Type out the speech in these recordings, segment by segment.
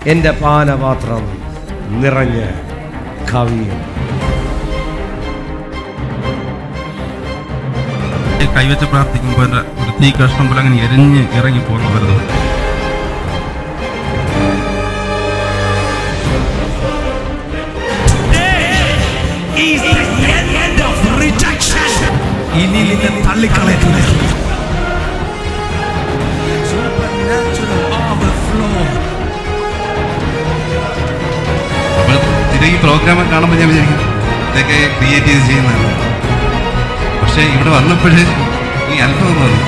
എൻ്റെ പാനപാത്രം നിറഞ്ഞ് കവിയും കൈവച്ച് പ്രാർത്ഥിക്കുമ്പോൾ ഒരു ഒരു തീ കഷ്ണം പോലെ അങ്ങനെ എരിഞ്ഞ് ഇറങ്ങി പോകുന്ന വരുന്നത് is the end of rejection. ഇനി നിന്നെ തള്ളിക്കളയത്തില്ല Supernatural overflow. അപ്പോൾ ഇത് ഈ പ്രോഗ്രാം കാണുമ്പോൾ ഞാൻ വിചാരിക്കും ഇതൊക്കെ ക്രിയേറ്റ് ചെയ്ത് ചെയ്യുന്നതാണ് പക്ഷേ ഇവിടെ വന്നപ്പോഴേ ഈ അത്ഭുതം തോന്നി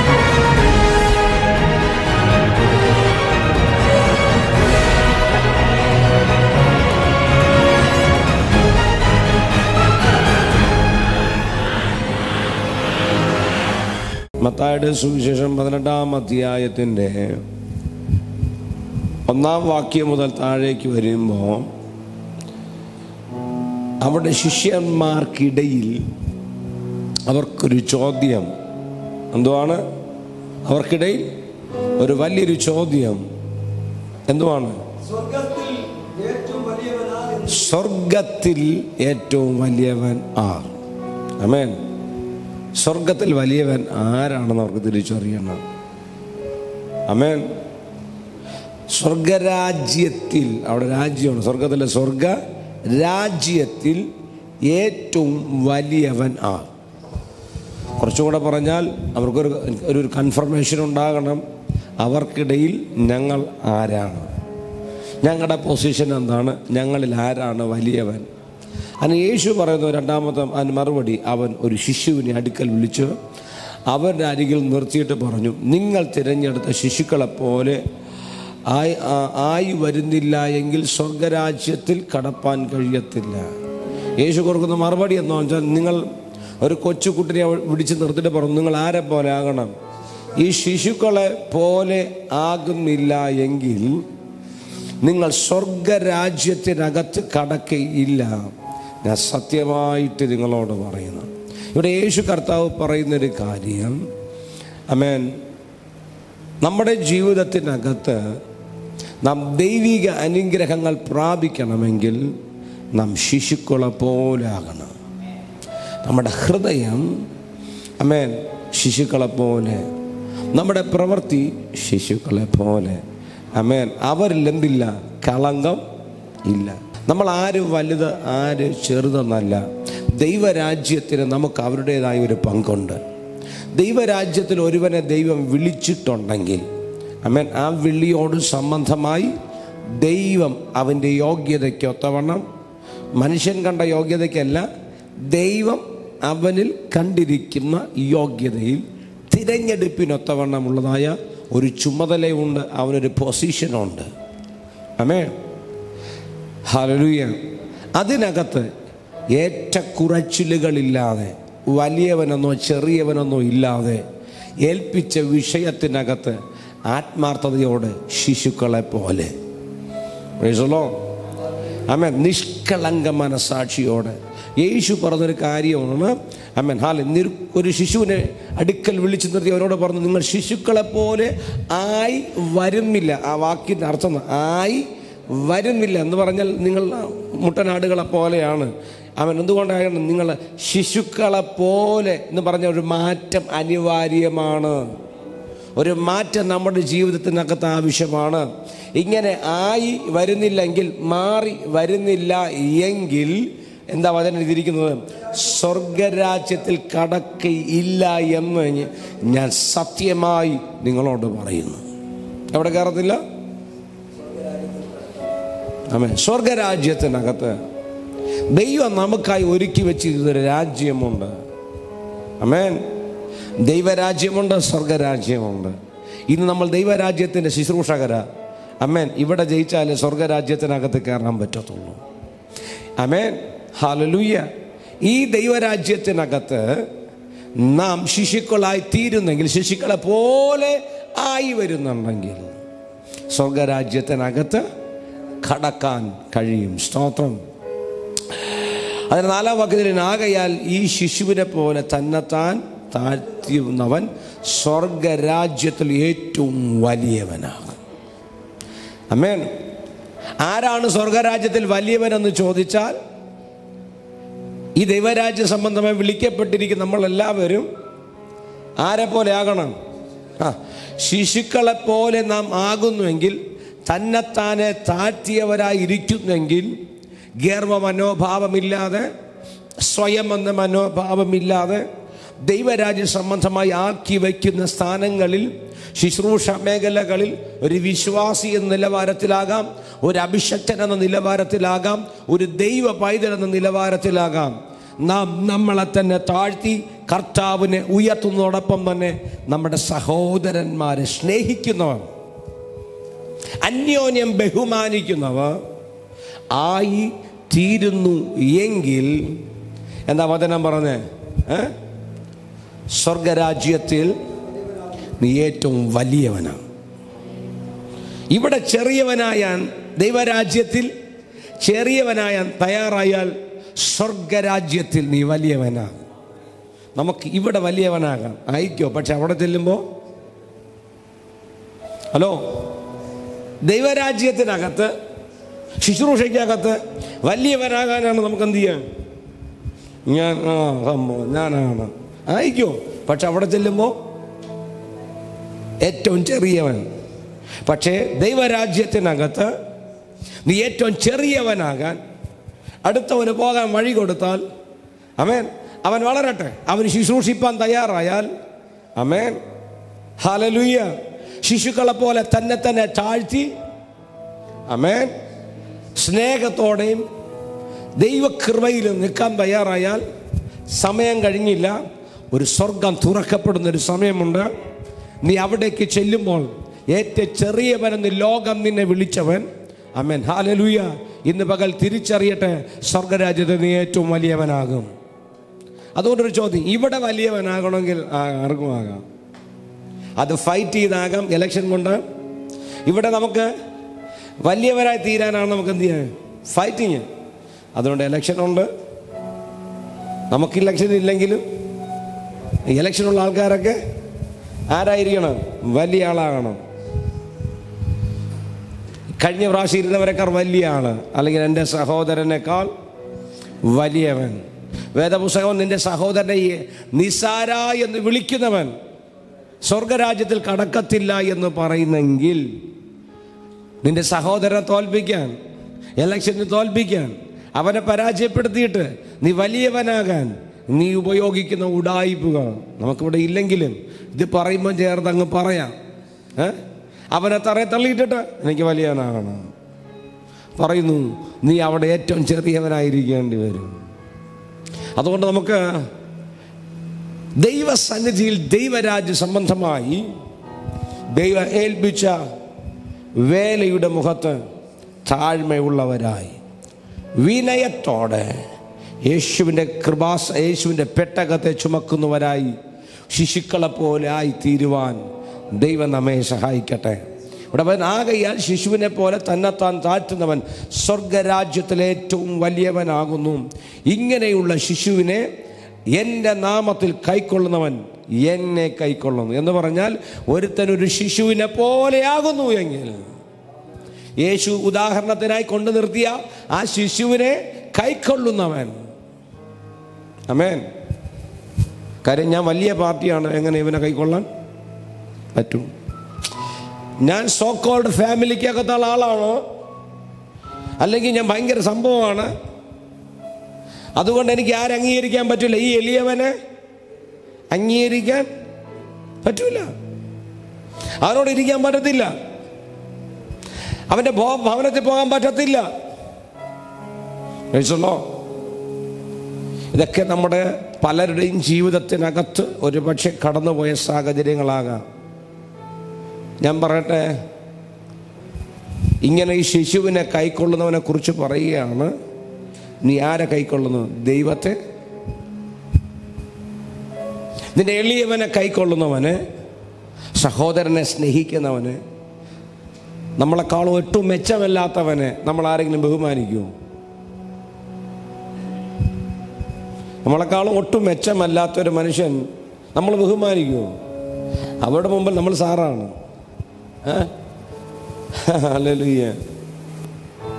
മത്തായുടെ സുവിശേഷം പതിനെട്ടാം അധ്യായത്തിൻ്റെ ഒന്നാം വാക്യം മുതൽ താഴേക്ക് വരുമ്പോൾ അവിടെ ശിഷ്യന്മാർക്കിടയിൽ അവർക്കൊരു ചോദ്യം എന്തുവാണ് അവർക്കിടയിൽ ഒരു വലിയൊരു ചോദ്യം എന്തുവാണ് സ്വർഗത്തിൽ ഏറ്റവും വലിയവൻ ആർ അമേൻ സ്വർഗത്തിൽ വലിയവൻ ആരാണെന്ന് അവർക്ക് തിരിച്ചറിയണം അമേൻ സ്വർഗരാജ്യത്തിൽ അവിടെ രാജ്യമാണ് സ്വർഗത്തിലെ സ്വർഗ രാജ്യത്തിൽ ഏറ്റവും വലിയവൻ ആ കുറച്ചും കൂടെ പറഞ്ഞാൽ അവർക്കൊരു ഒരു കൺഫർമേഷൻ ഉണ്ടാകണം അവർക്കിടയിൽ ഞങ്ങൾ ആരാണ് ഞങ്ങളുടെ പൊസിഷൻ എന്താണ് ഞങ്ങളിൽ ആരാണ് വലിയവൻ അതിന് യേശു പറയുന്ന രണ്ടാമത്തെ അതിന് മറുപടി അവൻ ഒരു ശിശുവിനെ അടുക്കൽ വിളിച്ച് അവരുടെ അരികിൽ നിർത്തിയിട്ട് പറഞ്ഞു നിങ്ങൾ തിരഞ്ഞെടുത്ത ശിശുക്കളെ പോലെ ആയി ആ- ആയി വരുന്നില്ല എങ്കിൽ സ്വർഗരാജ്യത്തിൽ കടപ്പാൻ കഴിയത്തില്ല യേശു കൊടുക്കുന്ന മറുപടി എന്ന് വെച്ചാൽ നിങ്ങൾ ഒരു കൊച്ചുകുട്ടിനെ വിളിച്ച് നിർത്തിയിട്ട് പറഞ്ഞു നിങ്ങൾ ആരെ പോലെ ആകണം ഈ ശിശുക്കളെ പോലെ ആകുന്നില്ല എങ്കിൽ നിങ്ങൾ സ്വർഗരാജ്യത്തിനകത്ത് കടക്കയില്ല ഞാൻ സത്യമായിട്ട് നിങ്ങളോട് പറയുന്നു ഇവിടെ യേശു കർത്താവ് പറയുന്നൊരു കാര്യം അമേൻ നമ്മുടെ ജീവിതത്തിനകത്ത് നാം ദൈവിക അനുഗ്രഹങ്ങൾ പ്രാപിക്കണമെങ്കിൽ നാം ശിശുക്കളെ പോലെ ആകണം നമ്മുടെ ഹൃദയം അമേൻ ശിശുക്കളെ പോലെ നമ്മുടെ പ്രവൃത്തി ശിശുക്കളെ പോലെ അമേൻ അവരിൽ എന്തില്ല കളങ്കം ഇല്ല നമ്മൾ ആര് വലുത് ആര് ചെറുതെന്നല്ല ദൈവരാജ്യത്തിന് നമുക്ക് അവരുടേതായ ഒരു പങ്കുണ്ട് ദൈവരാജ്യത്തിൽ ഒരുവനെ ദൈവം വിളിച്ചിട്ടുണ്ടെങ്കിൽ അമേൻ ആ വിളിയോട് സംബന്ധമായി ദൈവം അവൻ്റെ യോഗ്യതയ്ക്ക് ഒത്തവണ്ണം മനുഷ്യൻ കണ്ട യോഗ്യതയ്ക്കല്ല ദൈവം അവനിൽ കണ്ടിരിക്കുന്ന യോഗ്യതയിൽ തിരഞ്ഞെടുപ്പിനൊത്തവണ്ണമുള്ളതായ ഒരു ചുമതലയുണ്ട് അവനൊരു പൊസിഷനുണ്ട് അമേ ഹലലുയ അതിനകത്ത് ഏറ്റക്കുറച്ചിലുകളില്ലാതെ വലിയവനെന്നോ ചെറിയവനെന്നോ ഇല്ലാതെ ഏൽപ്പിച്ച വിഷയത്തിനകത്ത് ആത്മാർത്ഥതയോടെ ശിശുക്കളെ പോലെ പ്രൈസലോ അമ്മ നിഷ്കളങ്ക മനസാക്ഷിയോടെ യേശു പറഞ്ഞൊരു കാര്യമാണ് അമ്മൻ ഹാല നിർ ഒരു ശിശുവിനെ അടുക്കൽ വിളിച്ചു നിർത്തി അവരോട് പറഞ്ഞു നിങ്ങൾ ശിശുക്കളെ പോലെ ആയി വരുന്നില്ല ആ വാക്കിൻ്റെ അർത്ഥം ആയി വരുന്നില്ല എന്ന് പറഞ്ഞാൽ നിങ്ങൾ മുട്ടനാടുകളെ പോലെയാണ് അവൻ എന്തുകൊണ്ടാണ് നിങ്ങൾ ശിശുക്കളെ പോലെ എന്ന് പറഞ്ഞ ഒരു മാറ്റം അനിവാര്യമാണ് ഒരു മാറ്റം നമ്മുടെ ജീവിതത്തിനകത്ത് ആവശ്യമാണ് ഇങ്ങനെ ആയി വരുന്നില്ലെങ്കിൽ മാറി വരുന്നില്ല എങ്കിൽ എന്താ വചനം എഴുതിയിരിക്കുന്നത് സ്വർഗരാജ്യത്തിൽ കടക്കയില്ല എന്ന് ഞാൻ സത്യമായി നിങ്ങളോട് പറയുന്നു എവിടെ കയറത്തില്ല ആമേ സ്വർഗരാജ്യത്തിനകത്ത് ദൈവം നമുക്കായി ഒരുക്കി വെച്ചിരുന്നൊരു രാജ്യമുണ്ട് അമേൻ ദൈവരാജ്യമുണ്ട് സ്വർഗരാജ്യമുണ്ട് ഇന്ന് നമ്മൾ ദൈവരാജ്യത്തിൻ്റെ ശുശ്രൂഷകര അമേൻ ഇവിടെ ജയിച്ചാലേ സ്വർഗരാജ്യത്തിനകത്ത് കയറാൻ പറ്റത്തുള്ളൂ അമേൻ ഹാലലൂയ ഈ ദൈവരാജ്യത്തിനകത്ത് നാം ശിശുക്കളായി തീരുന്നെങ്കിൽ ശിശുക്കളെ പോലെ ആയി വരുന്നുണ്ടെങ്കിൽ സ്വർഗരാജ്യത്തിനകത്ത് കടക്കാൻ കഴിയും സ്തോത്രം അതിന് നാലാം വാക്യത്തിൽ ആകയാൽ ഈ ശിശുവിനെ പോലെ തന്നെത്താൻ താഴ്ത്തിയുന്നവൻ സ്വർഗരാജ്യത്തിൽ ഏറ്റവും വലിയവനാകും അമേൻ ആരാണ് സ്വർഗരാജ്യത്തിൽ വലിയവനെന്ന് ചോദിച്ചാൽ ഈ ദൈവരാജ്യ സംബന്ധമായി വിളിക്കപ്പെട്ടിരിക്കുന്ന നമ്മളെല്ലാവരും ആരെ പോലെ ആകണം ആ ശിശുക്കളെ പോലെ നാം ആകുന്നുവെങ്കിൽ തന്നെത്താനെ താഴ്ത്തിയവരായി ഇരിക്കുന്നെങ്കിൽ ഗർവ മനോഭാവമില്ലാതെ സ്വയം എന്ന മനോഭാവമില്ലാതെ ദൈവരാജ്യ സംബന്ധമായി ആക്കി വയ്ക്കുന്ന സ്ഥാനങ്ങളിൽ ശുശ്രൂഷ മേഖലകളിൽ ഒരു വിശ്വാസി എന്ന നിലവാരത്തിലാകാം ഒരു അഭിഷക്തൻ എന്ന നിലവാരത്തിലാകാം ഒരു ദൈവ പൈതൽ എന്ന നിലവാരത്തിലാകാം നാം നമ്മളെ തന്നെ താഴ്ത്തി കർത്താവിനെ ഉയർത്തുന്നതോടൊപ്പം തന്നെ നമ്മുടെ സഹോദരന്മാരെ സ്നേഹിക്കുന്നവർ അന്യോന്യം ബഹുമാനിക്കുന്നവർ ആയി തീരുന്നു എങ്കിൽ എന്താ വചനം പറഞ്ഞേ ഏ? സ്വർഗരാജ്യത്തിൽ നീ ഏറ്റവും വലിയവനാണ് ഇവിടെ ചെറിയവനായാൻ ദൈവരാജ്യത്തിൽ ചെറിയവനായാൻ തയ്യാറായാൽ സ്വർഗരാജ്യത്തിൽ നീ വലിയവനാ നമുക്ക് ഇവിടെ വലിയവനാകാം ആയിക്കോ പക്ഷെ അവിടെ ചെല്ലുമ്പോൾ ഹലോ ദൈവരാജ്യത്തിനകത്ത് ശുശ്രൂഷയ്ക്കകത്ത് വലിയവനാകാനാണ് നമുക്ക് എന്ത് ചെയ്യാൻ ഞാൻ ആ സംഭവം ഞാനാണ് ആയിക്കോ പക്ഷെ അവിടെ ചെല്ലുമ്പോൾ ഏറ്റവും ചെറിയവൻ പക്ഷേ ദൈവരാജ്യത്തിനകത്ത് നീ ഏറ്റവും ചെറിയവനാകാൻ അടുത്തവന് പോകാൻ വഴി കൊടുത്താൽ അമേൻ അവൻ വളരട്ടെ അവന് ശുശ്രൂഷിപ്പാൻ തയ്യാറായാൽ അമേൻ ഹാലലുയ്യ ശിശുക്കളെ പോലെ തന്നെ തന്നെ താഴ്ത്തി അമേൻ സ്നേഹത്തോടെയും ദൈവകൃപയിലും നിൽക്കാൻ തയ്യാറായാൽ സമയം കഴിഞ്ഞില്ല ഒരു സ്വർഗം തുറക്കപ്പെടുന്ന ഒരു സമയമുണ്ട് നീ അവിടേക്ക് ചെല്ലുമ്പോൾ ഏറ്റവും ചെറിയവനെന്ന് ലോകം നിന്നെ വിളിച്ചവൻ അമേൻ ഹാലലൂയ ഇന്ന് പകൽ തിരിച്ചറിയട്ടെ സ്വർഗരാജ്യത്ത് നീ ഏറ്റവും വലിയവനാകും അതുകൊണ്ടൊരു ചോദ്യം ഇവിടെ വലിയവനാകണമെങ്കിൽ ആ, ആർക്കും ആകാം അത് ഫൈറ്റ് ചെയ്താകാം ഇലക്ഷൻ കൊണ്ട് ഇവിടെ നമുക്ക് വലിയവരായി തീരാനാണ് നമുക്ക് എന്ത് ചെയ്യാൻ ഫൈറ്റിങ് അതുകൊണ്ട് ഇലക്ഷൻ ഉണ്ട് നമുക്ക് ഇലക്ഷൻ ഇല്ലെങ്കിലും ഇലക്ഷനുള്ള ആൾക്കാരൊക്കെ ആരായിരിക്കണം വലിയ ആളാകണം കഴിഞ്ഞ പ്രാവശ്യം ഇരുന്നവരെക്കാൾ വലിയ ആള് അല്ലെങ്കിൽ എൻ്റെ സഹോദരനേക്കാൾ വലിയവൻ വേദപുസ്തകം നിന്റെ സഹോദരനെ ഈ നിസാര എന്ന് വിളിക്കുന്നവൻ സ്വർഗരാജ്യത്തിൽ കടക്കത്തില്ല എന്ന് പറയുന്നെങ്കിൽ നിന്റെ സഹോദരനെ തോൽപ്പിക്കാൻ ഇലക്ഷന് തോൽപ്പിക്കാൻ അവനെ പരാജയപ്പെടുത്തിയിട്ട് നീ വലിയവനാകാൻ നീ ഉപയോഗിക്കുന്ന ഉടായിപ്പുകൾ നമുക്കിവിടെ ഇല്ലെങ്കിലും ഇത് പറയുമ്പോൾ ചേർത്ത് അങ്ങ് പറയാം ഏ അവനെ തറയെ തള്ളിയിട്ടിട്ട് എനിക്ക് വലിയവനാകണം പറയുന്നു നീ അവിടെ ഏറ്റവും ചെറിയവനായിരിക്കേണ്ടി വരും അതുകൊണ്ട് നമുക്ക് ദൈവസന്നിധിയിൽ ദൈവരാജ്യ സംബന്ധമായി ദൈവ ഏൽപ്പിച്ച വേലയുടെ മുഖത്ത് താഴ്മയുള്ളവരായി വിനയത്തോടെ യേശുവിൻ്റെ കൃപാസ യേശുവിൻ്റെ പെട്ടകത്തെ ചുമക്കുന്നവരായി ശിശുക്കളെ പോലെ ആയി തീരുവാൻ ദൈവം നമ്മെ സഹായിക്കട്ടെ ഇവിടെ അവൻ ആകയാൽ ശിശുവിനെ പോലെ തന്നെത്താൻ താഴ്ത്തുന്നവൻ സ്വർഗരാജ്യത്തിലെ ഏറ്റവും വലിയവനാകുന്നു ഇങ്ങനെയുള്ള ശിശുവിനെ എൻ്റെ നാമത്തിൽ കൈക്കൊള്ളുന്നവൻ എന്നെ കൈക്കൊള്ളുന്നു എന്ന് പറഞ്ഞാൽ ഒരുത്തൻ ഒരു ശിശുവിനെ പോലെയാകുന്നു എങ്കിൽ യേശു ഉദാഹരണത്തിനായി കൊണ്ടു നിർത്തിയ ആ ശിശുവിനെ കൈക്കൊള്ളുന്നവൻ അമേൻ കാര്യം ഞാൻ വലിയ പാർട്ടിയാണ് എങ്ങനെ ഇവനെ കൈക്കൊള്ളാൻ പറ്റും ഞാൻ സോക്കോൾഡ് ഫാമിലിക്കകത്തുള്ള ആളാണോ അല്ലെങ്കിൽ ഞാൻ ഭയങ്കര സംഭവമാണ് അതുകൊണ്ട് എനിക്ക് ആരെ അംഗീകരിക്കാൻ പറ്റില്ല ഈ എളിയവനെ അംഗീകരിക്കാൻ പറ്റൂല അവനോട് ഇരിക്കാൻ പറ്റത്തില്ല അവന്റെ ഭോ- ഭവനത്തിൽ പോകാൻ പറ്റത്തില്ല കഴിച്ചല്ലോ ഇതൊക്കെ നമ്മുടെ പലരുടെയും ജീവിതത്തിനകത്ത് ഒരുപക്ഷെ കടന്നുപോയ സാഹചര്യങ്ങളാകാം ഞാൻ പറയട്ടെ ഇങ്ങനെ ഈ ശിശുവിനെ കൈക്കൊള്ളുന്നവനെ കുറിച്ച് പറയുകയാണ് നീ ആരെ കൈക്കൊള്ളുന്നു ദൈവത്തെ നിന്റെ എളിയവനെ കൈക്കൊള്ളുന്നവന് സഹോദരനെ സ്നേഹിക്കുന്നവന് നമ്മളെക്കാളും ഒട്ടും മെച്ചമല്ലാത്തവനെ നമ്മൾ ആരെങ്കിലും ബഹുമാനിക്കുമോ നമ്മളെക്കാളും ഒട്ടും മെച്ചമല്ലാത്തൊരു മനുഷ്യൻ നമ്മൾ ബഹുമാനിക്കുമോ അവരുടെ മുമ്പിൽ നമ്മൾ സാറാണ് ഹല്ലേലൂയ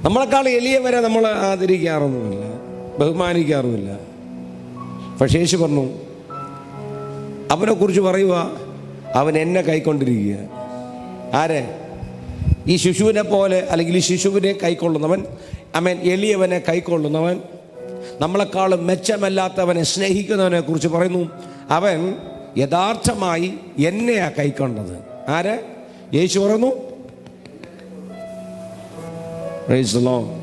നമ്മളെക്കാൾ എളിയവരെ നമ്മൾ ആദരിക്കാറൊന്നുമില്ല ബഹുമാനിക്കാറുമില്ല പക്ഷേ യേശു പറഞ്ഞു അവനെ കുറിച്ച് പറയുക അവൻ എന്നെ കൈക്കൊണ്ടിരിക്കുക ആരെ ഈ ശിശുവിനെ പോലെ അല്ലെങ്കിൽ ഈ ശിശുവിനെ കൈക്കൊള്ളുന്നവൻ അവൻ എളിയവനെ കൈക്കൊള്ളുന്നവൻ നമ്മളെക്കാളും മെച്ചമല്ലാത്തവനെ സ്നേഹിക്കുന്നവനെ കുറിച്ച് പറയുന്നു അവൻ യഥാർത്ഥമായി എന്നെയാ കൈക്കൊണ്ടത് ആര് യേശു പറയുന്നു Praise the Lord.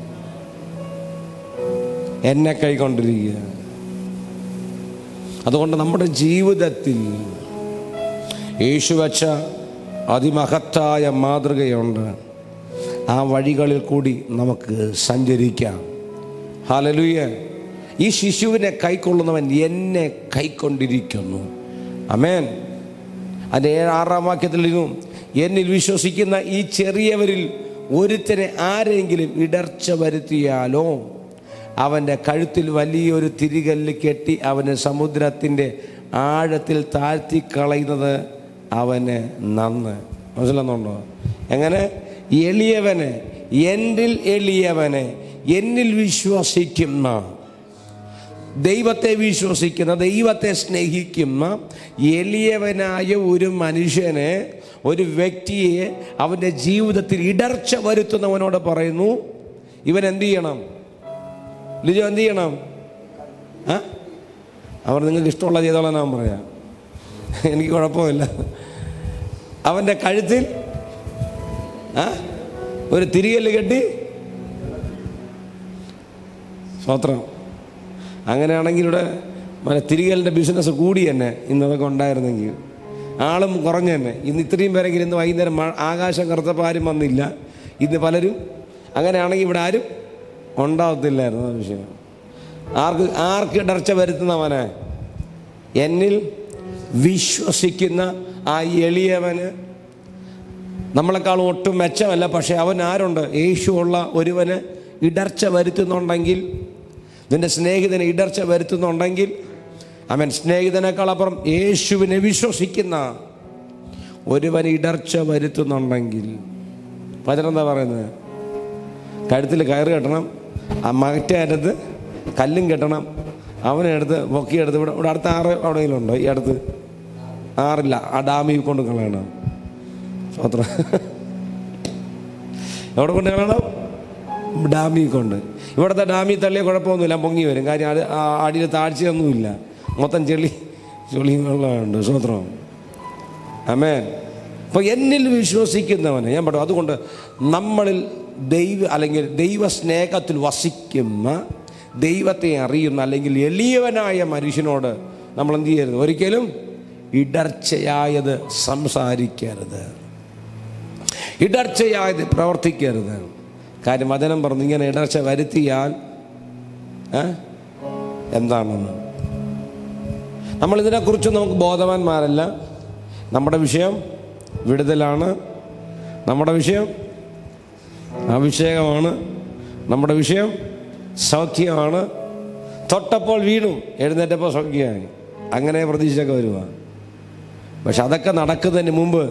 എന്നെ കൈക്കൊണ്ടിരിക്കുക അതുകൊണ്ട് നമ്മുടെ ജീവിതത്തിൽ യേശു വച്ച അതിമഹത്തായ മാതൃകയുണ്ട് ആ വഴികളിൽ കൂടി നമുക്ക് സഞ്ചരിക്കാം ഹാലലുയ ഈ ശിശുവിനെ കൈക്കൊള്ളുന്നവൻ എന്നെ കൈക്കൊണ്ടിരിക്കുന്നു അമേൻ അതിൻ്റെ ഏഴ് ആറാം വാക്യത്തിലും എന്നിൽ വിശ്വസിക്കുന്ന ഈ ചെറിയവരിൽ ഒരുത്തനെ ആരെങ്കിലും ഇടർച്ച വരുത്തിയാലോ അവൻ്റെ കഴുത്തിൽ വലിയൊരു തിരികല്ല് കെട്ടി അവന് സമുദ്രത്തിൻ്റെ ആഴത്തിൽ താഴ്ത്തി കളയുന്നത് അവന് നന്ന് മനസ്സിലെന്നുണ്ടോ എങ്ങനെ എളിയവനെ എന്നിൽ എളിയവനെ എന്നിൽ വിശ്വസിക്കുന്ന ദൈവത്തെ വിശ്വസിക്കുന്ന ദൈവത്തെ സ്നേഹിക്കുന്ന എളിയവനായ ഒരു മനുഷ്യനെ ഒരു വ്യക്തിയെ അവൻ്റെ ജീവിതത്തിൽ ഇടർച്ച വരുത്തുന്നവനോട് പറയുന്നു ഇവൻ എന്ത് ചെയ്യണം ലിജോ എന്ത് ചെയ്യണം ആ അവർ നിങ്ങൾക്ക് ഇഷ്ടമുള്ള ചെയ്തോളാം ഞാൻ പറയാം എനിക്ക് കുഴപ്പമില്ല അവൻ്റെ കഴുത്തിൽ ആ ഒരു തിരികല്ല് കെട്ടി സ്വത്രം അങ്ങനെയാണെങ്കിൽ ഇവിടെ മറ്റേ തിരികലിൻ്റെ ബിസിനസ് കൂടി തന്നെ ഇന്നതൊക്കെ ഉണ്ടായിരുന്നെങ്കിൽ ആളും കുറഞ്ഞു തന്നെ ഇന്ന് ഇത്രയും പേരെങ്കിലും ഇന്ന് വൈകുന്നേരം മഴ ആകാശം കറുത്തപ്പോൾ ആരും വന്നില്ല ഇന്ന് പലരും അങ്ങനെയാണെങ്കിൽ ഇവിടെ ആരും ഉണ്ടാവത്തില്ലായിരുന്നു ആ വിഷയം ആർക്ക് ആർക്ക് ഇടർച്ച വരുത്തുന്നവനെ എന്നിൽ വിശ്വസിക്കുന്ന ആ എളിയവന് നമ്മളെക്കാളും ഒട്ടും മെച്ചമല്ല പക്ഷെ അവൻ ആരുണ്ട് യേശുവുള്ള ഒരുവന് ഇടർച്ച വരുത്തുന്നുണ്ടെങ്കിൽ നിന്റെ സ്നേഹിതന് ഇടർച്ച വരുത്തുന്നുണ്ടെങ്കിൽ അവൻ സ്നേഹിതനേക്കാൾ അപ്പുറം യേശുവിനെ വിശ്വസിക്കുന്ന ഒരുവൻ ഇടർച്ച വരുത്തുന്നുണ്ടെങ്കിൽ പതിനെന്താ പറയുന്നത് കഴുത്തിൽ കയറ് കെട്ടണം ആ മറ്റേ അറ്റത്ത് കല്ലും കെട്ടണം അവനെ എടുത്ത് പൊക്കിയെടുത്ത് ഇവിടെ ഇവിടെ അടുത്ത ആറ് എവിടെയെങ്കിലും ഉണ്ടോ ഈ അടുത്ത് ആറില്ല ആ ഡാമിൽ കൊണ്ട് കളയണം സ്വത്രം എവിടെ കൊണ്ട് കളയണം ഡാമിൽ കൊണ്ട് ഇവിടുത്തെ ഡാമിൽ തള്ളിയ കുഴപ്പമൊന്നുമില്ല പൊങ്ങി വരും കാര്യം അത് ആ അടിയിൽ താഴ്ചയൊന്നുമില്ല മൊത്തം ചെളി ചെളി വെള്ളമുണ്ട് സ്വത്രം അമേൻ അപ്പോൾ എന്നിൽ വിശ്വസിക്കുന്നവന് ഞാൻ പറഞ്ഞു അതുകൊണ്ട് നമ്മളിൽ ദൈവ അല്ലെങ്കിൽ ദൈവസ്നേഹത്തിൽ വസിക്കുന്ന ദൈവത്തെ അറിയുന്ന അല്ലെങ്കിൽ എളിയവനായ മനുഷ്യനോട് നമ്മൾ എന്ത് ചെയ്യരുത് ഒരിക്കലും ഇടർച്ചയായത് സംസാരിക്കരുത് ഇടർച്ചയായത് പ്രവർത്തിക്കരുത് കാര്യം വചനം പറഞ്ഞു ഇങ്ങനെ ഇടർച്ച വരുത്തിയാൽ ഏ? എന്താണെന്ന് നമ്മൾ ഇതിനെക്കുറിച്ച് നമുക്ക് ബോധവാന്മാരല്ല നമ്മുടെ വിഷയം വിടുതലാണ് നമ്മുടെ വിഷയം അഭിഷേകമാണ് നമ്മുടെ വിഷയം സൗഖ്യമാണ് തൊട്ടപ്പോൾ വീണു എഴുന്നേറ്റപ്പോൾ സൗഖ്യമായി അങ്ങനെ പ്രതീക്ഷയൊക്കെ വരുക പക്ഷെ അതൊക്കെ നടക്കുന്നതിന് മുമ്പ്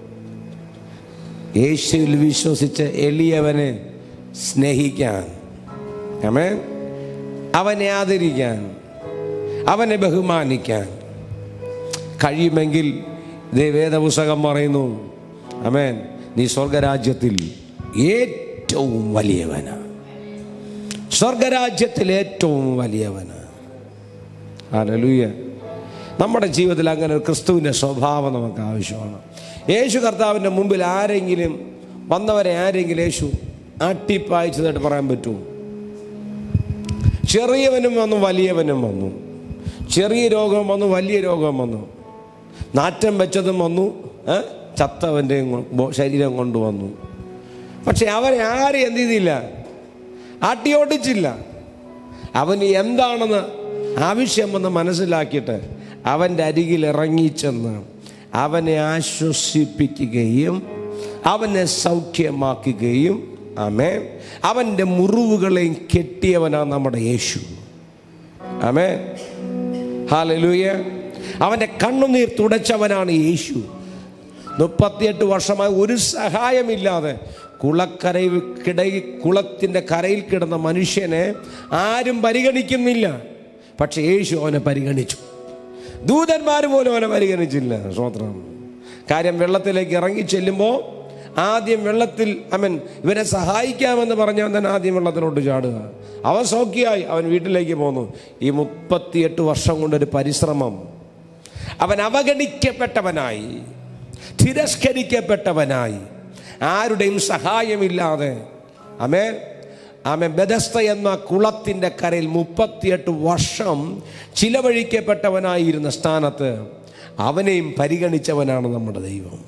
യേശുവിൽ വിശ്വസിച്ച് എളിയവനെ സ്നേഹിക്കാൻ അമേ അവനെ ആദരിക്കാൻ അവനെ ബഹുമാനിക്കാൻ കഴിയുമെങ്കിൽ ഇതേ വേദപുസ്തകം പറയുന്നു അമേൻ നീ സ്വർഗരാജ്യത്തിൽ ഏറ്റവും വലിയവനാ സ്വർഗരാജ്യത്തിൽ ഏറ്റവും വലിയവനാ ഹല്ലേലൂയ നമ്മുടെ ജീവിതത്തിൽ അങ്ങനെ ഒരു ക്രിസ്തുവിൻ്റെ സ്വഭാവം നമുക്ക് ആവശ്യമാണ് യേശു കർത്താവിൻ്റെ മുമ്പിൽ ആരെങ്കിലും വന്നവരെ ആരെങ്കിലും യേശു ആട്ടിപ്പായച്ചതായിട്ട് പറയാൻ പറ്റുമോ ചെറിയവനും വന്നു വലിയവനും വന്നു ചെറിയ രോഗം വന്നു വലിയ രോഗം വന്നു നാറ്റം വെച്ചതും വന്നു ഏ? ചത്തവൻ്റെയും കൊ- ബോ- ശരീരം കൊണ്ടുവന്നു പക്ഷെ അവരെ ആരും എന്ത് ചെയ്തില്ല ആട്ടിയോടിച്ചില്ല അവന് എന്താണെന്ന് ആവശ്യമെന്ന് മനസ്സിലാക്കിയിട്ട് അവൻ്റെ അരികിൽ ഇറങ്ങിച്ചെന്ന് അവനെ ആശ്വസിപ്പിക്കുകയും അവനെ സൗഖ്യമാക്കുകയും ആമേ അവൻ്റെ മുറിവുകളെയും കെട്ടിയവനാണ് നമ്മുടെ യേശു ആമേ ഹാലലൂയ അവൻ്റെ കണ്ണുനീർ തുടച്ചവനാണ് യേശു മുപ്പത്തിയെട്ട് വർഷമായി ഒരു സഹായമില്ലാതെ കുളക്കരയ്ക്കിടയിൽ കുളത്തിൻ്റെ കരയിൽ കിടന്ന മനുഷ്യനെ ആരും പരിഗണിക്കുന്നില്ല പക്ഷെ യേശു അവനെ പരിഗണിച്ചു ദൂതന്മാർ പോലും അവനെ പരിഗണിച്ചില്ല സ്വോത്രം കാര്യം വെള്ളത്തിലേക്ക് ഇറങ്ങി ചെല്ലുമ്പോൾ ആദ്യം വെള്ളത്തിൽ അവൻ ഇവരെ സഹായിക്കാമെന്ന് പറഞ്ഞവൻ തന്നെ ആദ്യം വെള്ളത്തിലോട്ട് ചാടുക അവൻ സൗഖ്യമായി അവൻ വീട്ടിലേക്ക് പോന്നു ഈ മുപ്പത്തിയെട്ട് വർഷം കൊണ്ടൊരു പരിശ്രമം അവൻ അവഗണിക്കപ്പെട്ടവനായി തിരസ്കരിക്കപ്പെട്ടവനായി ആരുടെയും സഹായമില്ലാതെ അമേ ആമെ ബദസ്ത എന്ന കുളത്തിൻ്റെ കരയിൽ മുപ്പത്തിയെട്ട് വർഷം ചിലവഴിക്കപ്പെട്ടവനായിരുന്ന സ്ഥാനത്ത് അവനെയും പരിഗണിച്ചവനാണ് നമ്മുടെ ദൈവം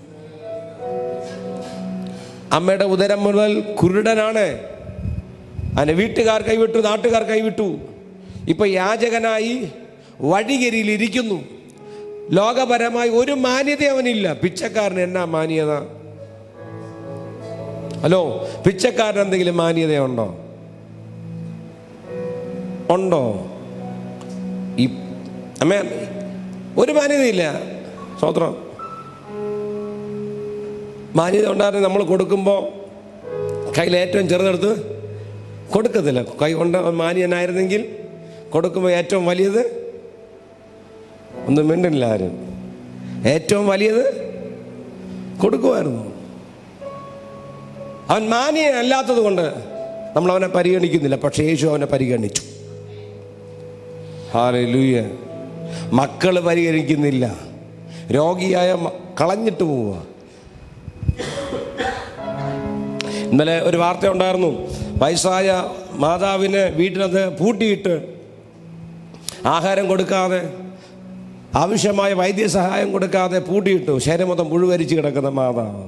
അമ്മയുടെ ഉദരം മുതൽ കുരുടനാണ് അവനെ വീട്ടുകാർ കൈവിട്ടു നാട്ടുകാർ കൈവിട്ടു ഇപ്പൊ യാചകനായി വഴികരിയിൽ ഇരിക്കുന്നു ലോകപരമായി ഒരു മാന്യത അവനില്ല പിച്ചക്കാരന് എന്നാ മാന്യത ഹലോ പിച്ചക്കാരന് എന്തെങ്കിലും മാന്യതയുണ്ടോ ഉണ്ടോ ഈ അമ്മ ഒരു മാന്യതയില്ല സ്വത്രം മാന്യത ഉണ്ടായിരുന്നു നമ്മൾ കൊടുക്കുമ്പോൾ കയ്യിൽ ഏറ്റവും ചെറുതെടുത്ത് കൊടുക്കത്തില്ല കൈ കൊണ്ട് മാന്യനായിരുന്നെങ്കിൽ കൊടുക്കുമ്പോൾ ഏറ്റവും വലിയത് ഒന്നും മിണ്ടില്ല ആരും ഏറ്റവും വലിയത് കൊടുക്കുമായിരുന്നു അവൻ മാന്യനല്ലാത്തത് കൊണ്ട് നമ്മൾ അവനെ പരിഗണിക്കുന്നില്ല പക്ഷേ യേശു അവനെ പരിഗണിച്ചു ഹാലൂയ മക്കള് പരിഗണിക്കുന്നില്ല രോഗിയായ മ- കളഞ്ഞിട്ട് പോവുക ഇന്നലെ ഒരു വാർത്ത ഉണ്ടായിരുന്നു വയസ്സായ മാതാവിന് വീട്ടിനകത്ത് പൂട്ടിയിട്ട് ആഹാരം കൊടുക്കാതെ ആവശ്യമായ വൈദ്യസഹായം കൊടുക്കാതെ പൂട്ടിയിട്ടു ശരീരം മൊത്തം പുഴുവരിച്ച് കിടക്കുന്ന മാതാവ്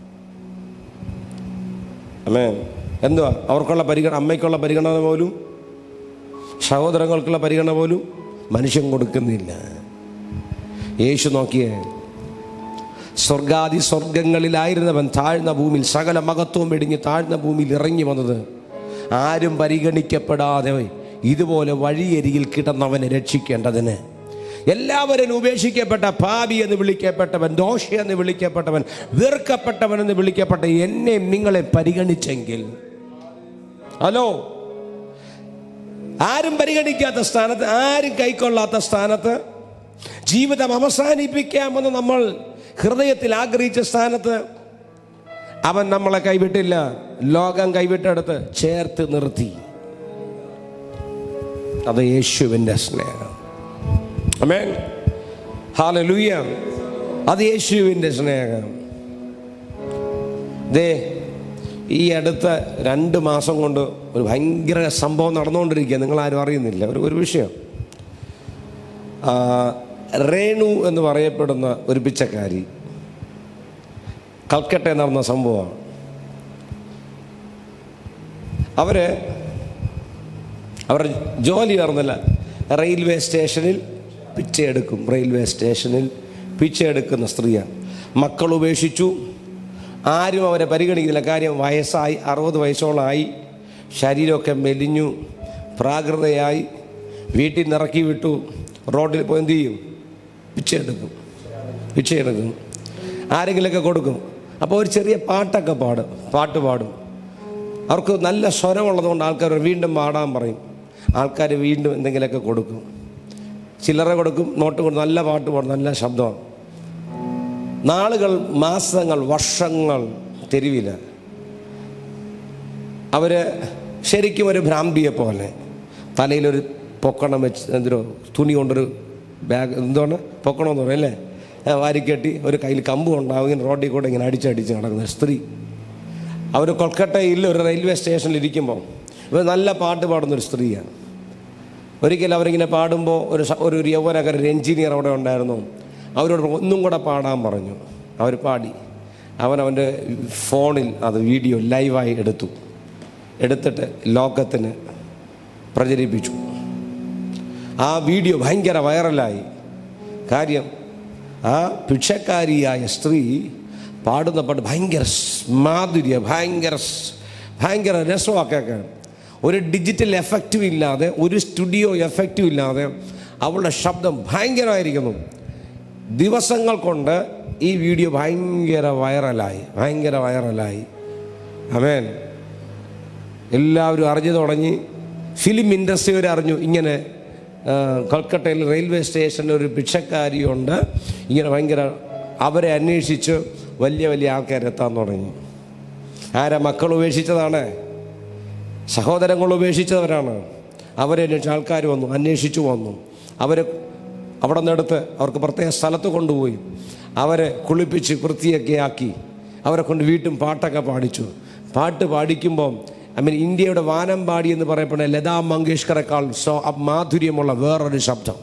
അമ്മേ എന്തുവാ അവർക്കുള്ള പരിഗണന അമ്മയ്ക്കുള്ള പരിഗണന പോലും സഹോദരങ്ങൾക്കുള്ള പരിഗണന പോലും മനുഷ്യൻ കൊടുക്കുന്നില്ല യേശു നോക്കിയേ സ്വർഗാദി സ്വർഗങ്ങളിലായിരുന്നവൻ താഴ്ന്ന ഭൂമിയിൽ സകല മഹത്വവും വെടിഞ്ഞ് താഴ്ന്ന ഭൂമിയിൽ ഇറങ്ങി വന്നത് ആരും പരിഗണിക്കപ്പെടാതെ ഇതുപോലെ വഴിയരികിൽ കിടന്നവനെ രക്ഷിക്കേണ്ടതിന് എല്ലാവരും ഉപേക്ഷിക്കപ്പെട്ട പാപി എന്ന് വിളിക്കപ്പെട്ടവൻ ദോഷ എന്ന് വിളിക്കപ്പെട്ടവൻ വെറുക്കപ്പെട്ടവൻ എന്ന് വിളിക്കപ്പെട്ട എന്നെ നിങ്ങളെ പരിഗണിച്ചെങ്കിൽ ഹലോ ആരും പരിഗണിക്കാത്ത സ്ഥാനത്ത് ആരും കൈക്കൊള്ളാത്ത സ്ഥാനത്ത് ജീവിതം അവസാനിപ്പിക്കാമെന്ന് നമ്മൾ ഹൃദയത്തിൽ ആഗ്രഹിച്ച സ്ഥാനത്ത് അവൻ നമ്മളെ കൈവിട്ടില്ല ലോകം കൈവിട്ടെടുത്ത് ചേർത്ത് നിർത്തി അത് യേശുവിൻ്റെ സ്നേഹം അമേൻ ഹാലലൂയ അത് യേശുവിൻ്റെ സ്നേഹം ദേ ഈ അടുത്ത രണ്ട് മാസം കൊണ്ട് ഒരു ഭയങ്കര സംഭവം നടന്നുകൊണ്ടിരിക്കുക നിങ്ങൾ ആരും അറിയുന്നില്ല ഒരു ഒരു വിഷയം ആ, രേണു എന്ന് പറയപ്പെടുന്ന ഒരു പിച്ചക്കാരി കൽക്കട്ടയിൽ നടന്ന സംഭവമാണ് അവര് അവരുടെ ജോലി പറഞ്ഞല്ല റെയിൽവേ സ്റ്റേഷനിൽ പിച്ചയെടുക്കും റെയിൽവേ സ്റ്റേഷനിൽ പിച്ചയെടുക്കുന്ന സ്ത്രീയാണ് മക്കൾ ഉപേക്ഷിച്ചു ആരും അവരെ പരിഗണിക്കുന്നില്ല കാര്യം വയസ്സായി അറുപത് വയസ്സോളമായി ശരീരമൊക്കെ മെലിഞ്ഞു പ്രാകൃതയായി വീട്ടിൽ നിന്ന് ഇറക്കി വിട്ടു റോഡിൽ പോയി എന്ത് ചെയ്യും പിച്ചയെടുക്കും പിച്ചയെടുക്കും ആരെങ്കിലുമൊക്കെ കൊടുക്കും അപ്പോൾ ഒരു ചെറിയ പാട്ടൊക്കെ പാടും പാട്ട് പാടും അവർക്ക് നല്ല സ്വരമുള്ളതുകൊണ്ട് ആൾക്കാർ വീണ്ടും പാടാൻ പറയും ആൾക്കാർ വീണ്ടും എന്തെങ്കിലുമൊക്കെ കൊടുക്കും ചില്ലറ കൊടുക്കും നോട്ട് കൊടുക്കും നല്ല പാട്ട് പാടും നല്ല ശബ്ദമാണ് നാളുകൾ മാസങ്ങൾ വർഷങ്ങൾ തെരുവില്ല അവര് ശരിക്കും ഒരു ഭ്രാന്തിയെ പോലെ തലയിലൊരു പൊക്കണം വെച്ച് എന്തിനോ തുണി കൊണ്ടൊരു ബാഗ് എന്താണ് പൊക്കണം എന്ന് പറയും അല്ലേ ആ, വാരിക്കെട്ടി ഒരു കയ്യിൽ കമ്പ് ഉണ്ടാവും ഇങ്ങനെ റോഡിൽ കൂടെ ഇങ്ങനെ അടിച്ചടിച്ച് നടക്കുന്ന സ്ത്രീ അവർ കൊൽക്കട്ടയിൽ ഒരു റെയിൽവേ സ്റ്റേഷനിൽ ഇരിക്കുമ്പോൾ ഇവർ നല്ല പാട്ട് പാടുന്ന ഒരു സ്ത്രീയാണ് ഒരിക്കൽ അവരിങ്ങനെ പാടുമ്പോൾ ഒരു സ- ഒരു ഒരു യൗവനക്കാരൻ ഒരു എഞ്ചിനീയർ അവിടെ ഉണ്ടായിരുന്നു അവരോട് ഒന്നും കൂടെ പാടാൻ പറഞ്ഞു അവർ പാടി അവൻ അവൻ്റെ ഫോണിൽ അത് വീഡിയോ ലൈവായി എടുത്തു എടുത്തിട്ട് ലോകത്തിന് പ്രചരിപ്പിച്ചു ആ വീഡിയോ ഭയങ്കര വൈറലായി കാര്യം ആ ഭിക്ഷക്കാരിയായ സ്ത്രീ പാടുന്ന പാട്ട് ഭയങ്കര സ് മാധുര്യ ഭയങ്കര സ് ഭയങ്കര രസമാക്കാൻ ഒരു ഡിജിറ്റൽ എഫക്റ്റും ഇല്ലാതെ ഒരു സ്റ്റുഡിയോ എഫക്റ്റും ഇല്ലാതെ അവളുടെ ശബ്ദം ഭയങ്കരമായിരിക്കുന്നു ദിവസങ്ങൾ കൊണ്ട് ഈ വീഡിയോ ഭയങ്കര വൈറലായി ഭയങ്കര വൈറലായി അമേൻ എല്ലാവരും അറിഞ്ഞു തുടങ്ങി ഫിലിം ഇൻഡസ്ട്രി വരെ അറിഞ്ഞു ഇങ്ങനെ ആ, കൊൽക്കട്ടയിൽ റെയിൽവേ സ്റ്റേഷനിൽ ഒരു ഭിക്ഷക്കാരിയുണ്ട് ഇങ്ങനെ ഭയങ്കര അവരെ അന്വേഷിച്ച് വലിയ വലിയ ആൾക്കാരെത്താൻ തുടങ്ങി ആരാ മക്കൾ ഉപേക്ഷിച്ചതാണ് സഹോദരങ്ങൾ ഉപേക്ഷിച്ചവരാണ് അവരെ അന്വേഷിച്ച് ആൾക്കാർ വന്നു അന്വേഷിച്ചു വന്നു അവരെ അവിടെ നിന്നെടുത്ത് അവർക്ക് പ്രത്യേക സ്ഥലത്ത് കൊണ്ടുപോയി അവരെ കുളിപ്പിച്ച് വൃത്തിയൊക്കെ ആക്കി അവരെ കൊണ്ട് വീട്ടും പാട്ടൊക്കെ പാടിച്ചു പാട്ട് പാടിക്കുമ്പോൾ ഐ മീൻ ഇന്ത്യയുടെ വാനം പാടി എന്ന് പറയപ്പെടുന്ന ലതാ മങ്കേഷ്കറേക്കാൾ സോ മാധുര്യമുള്ള വേറൊരു ശബ്ദം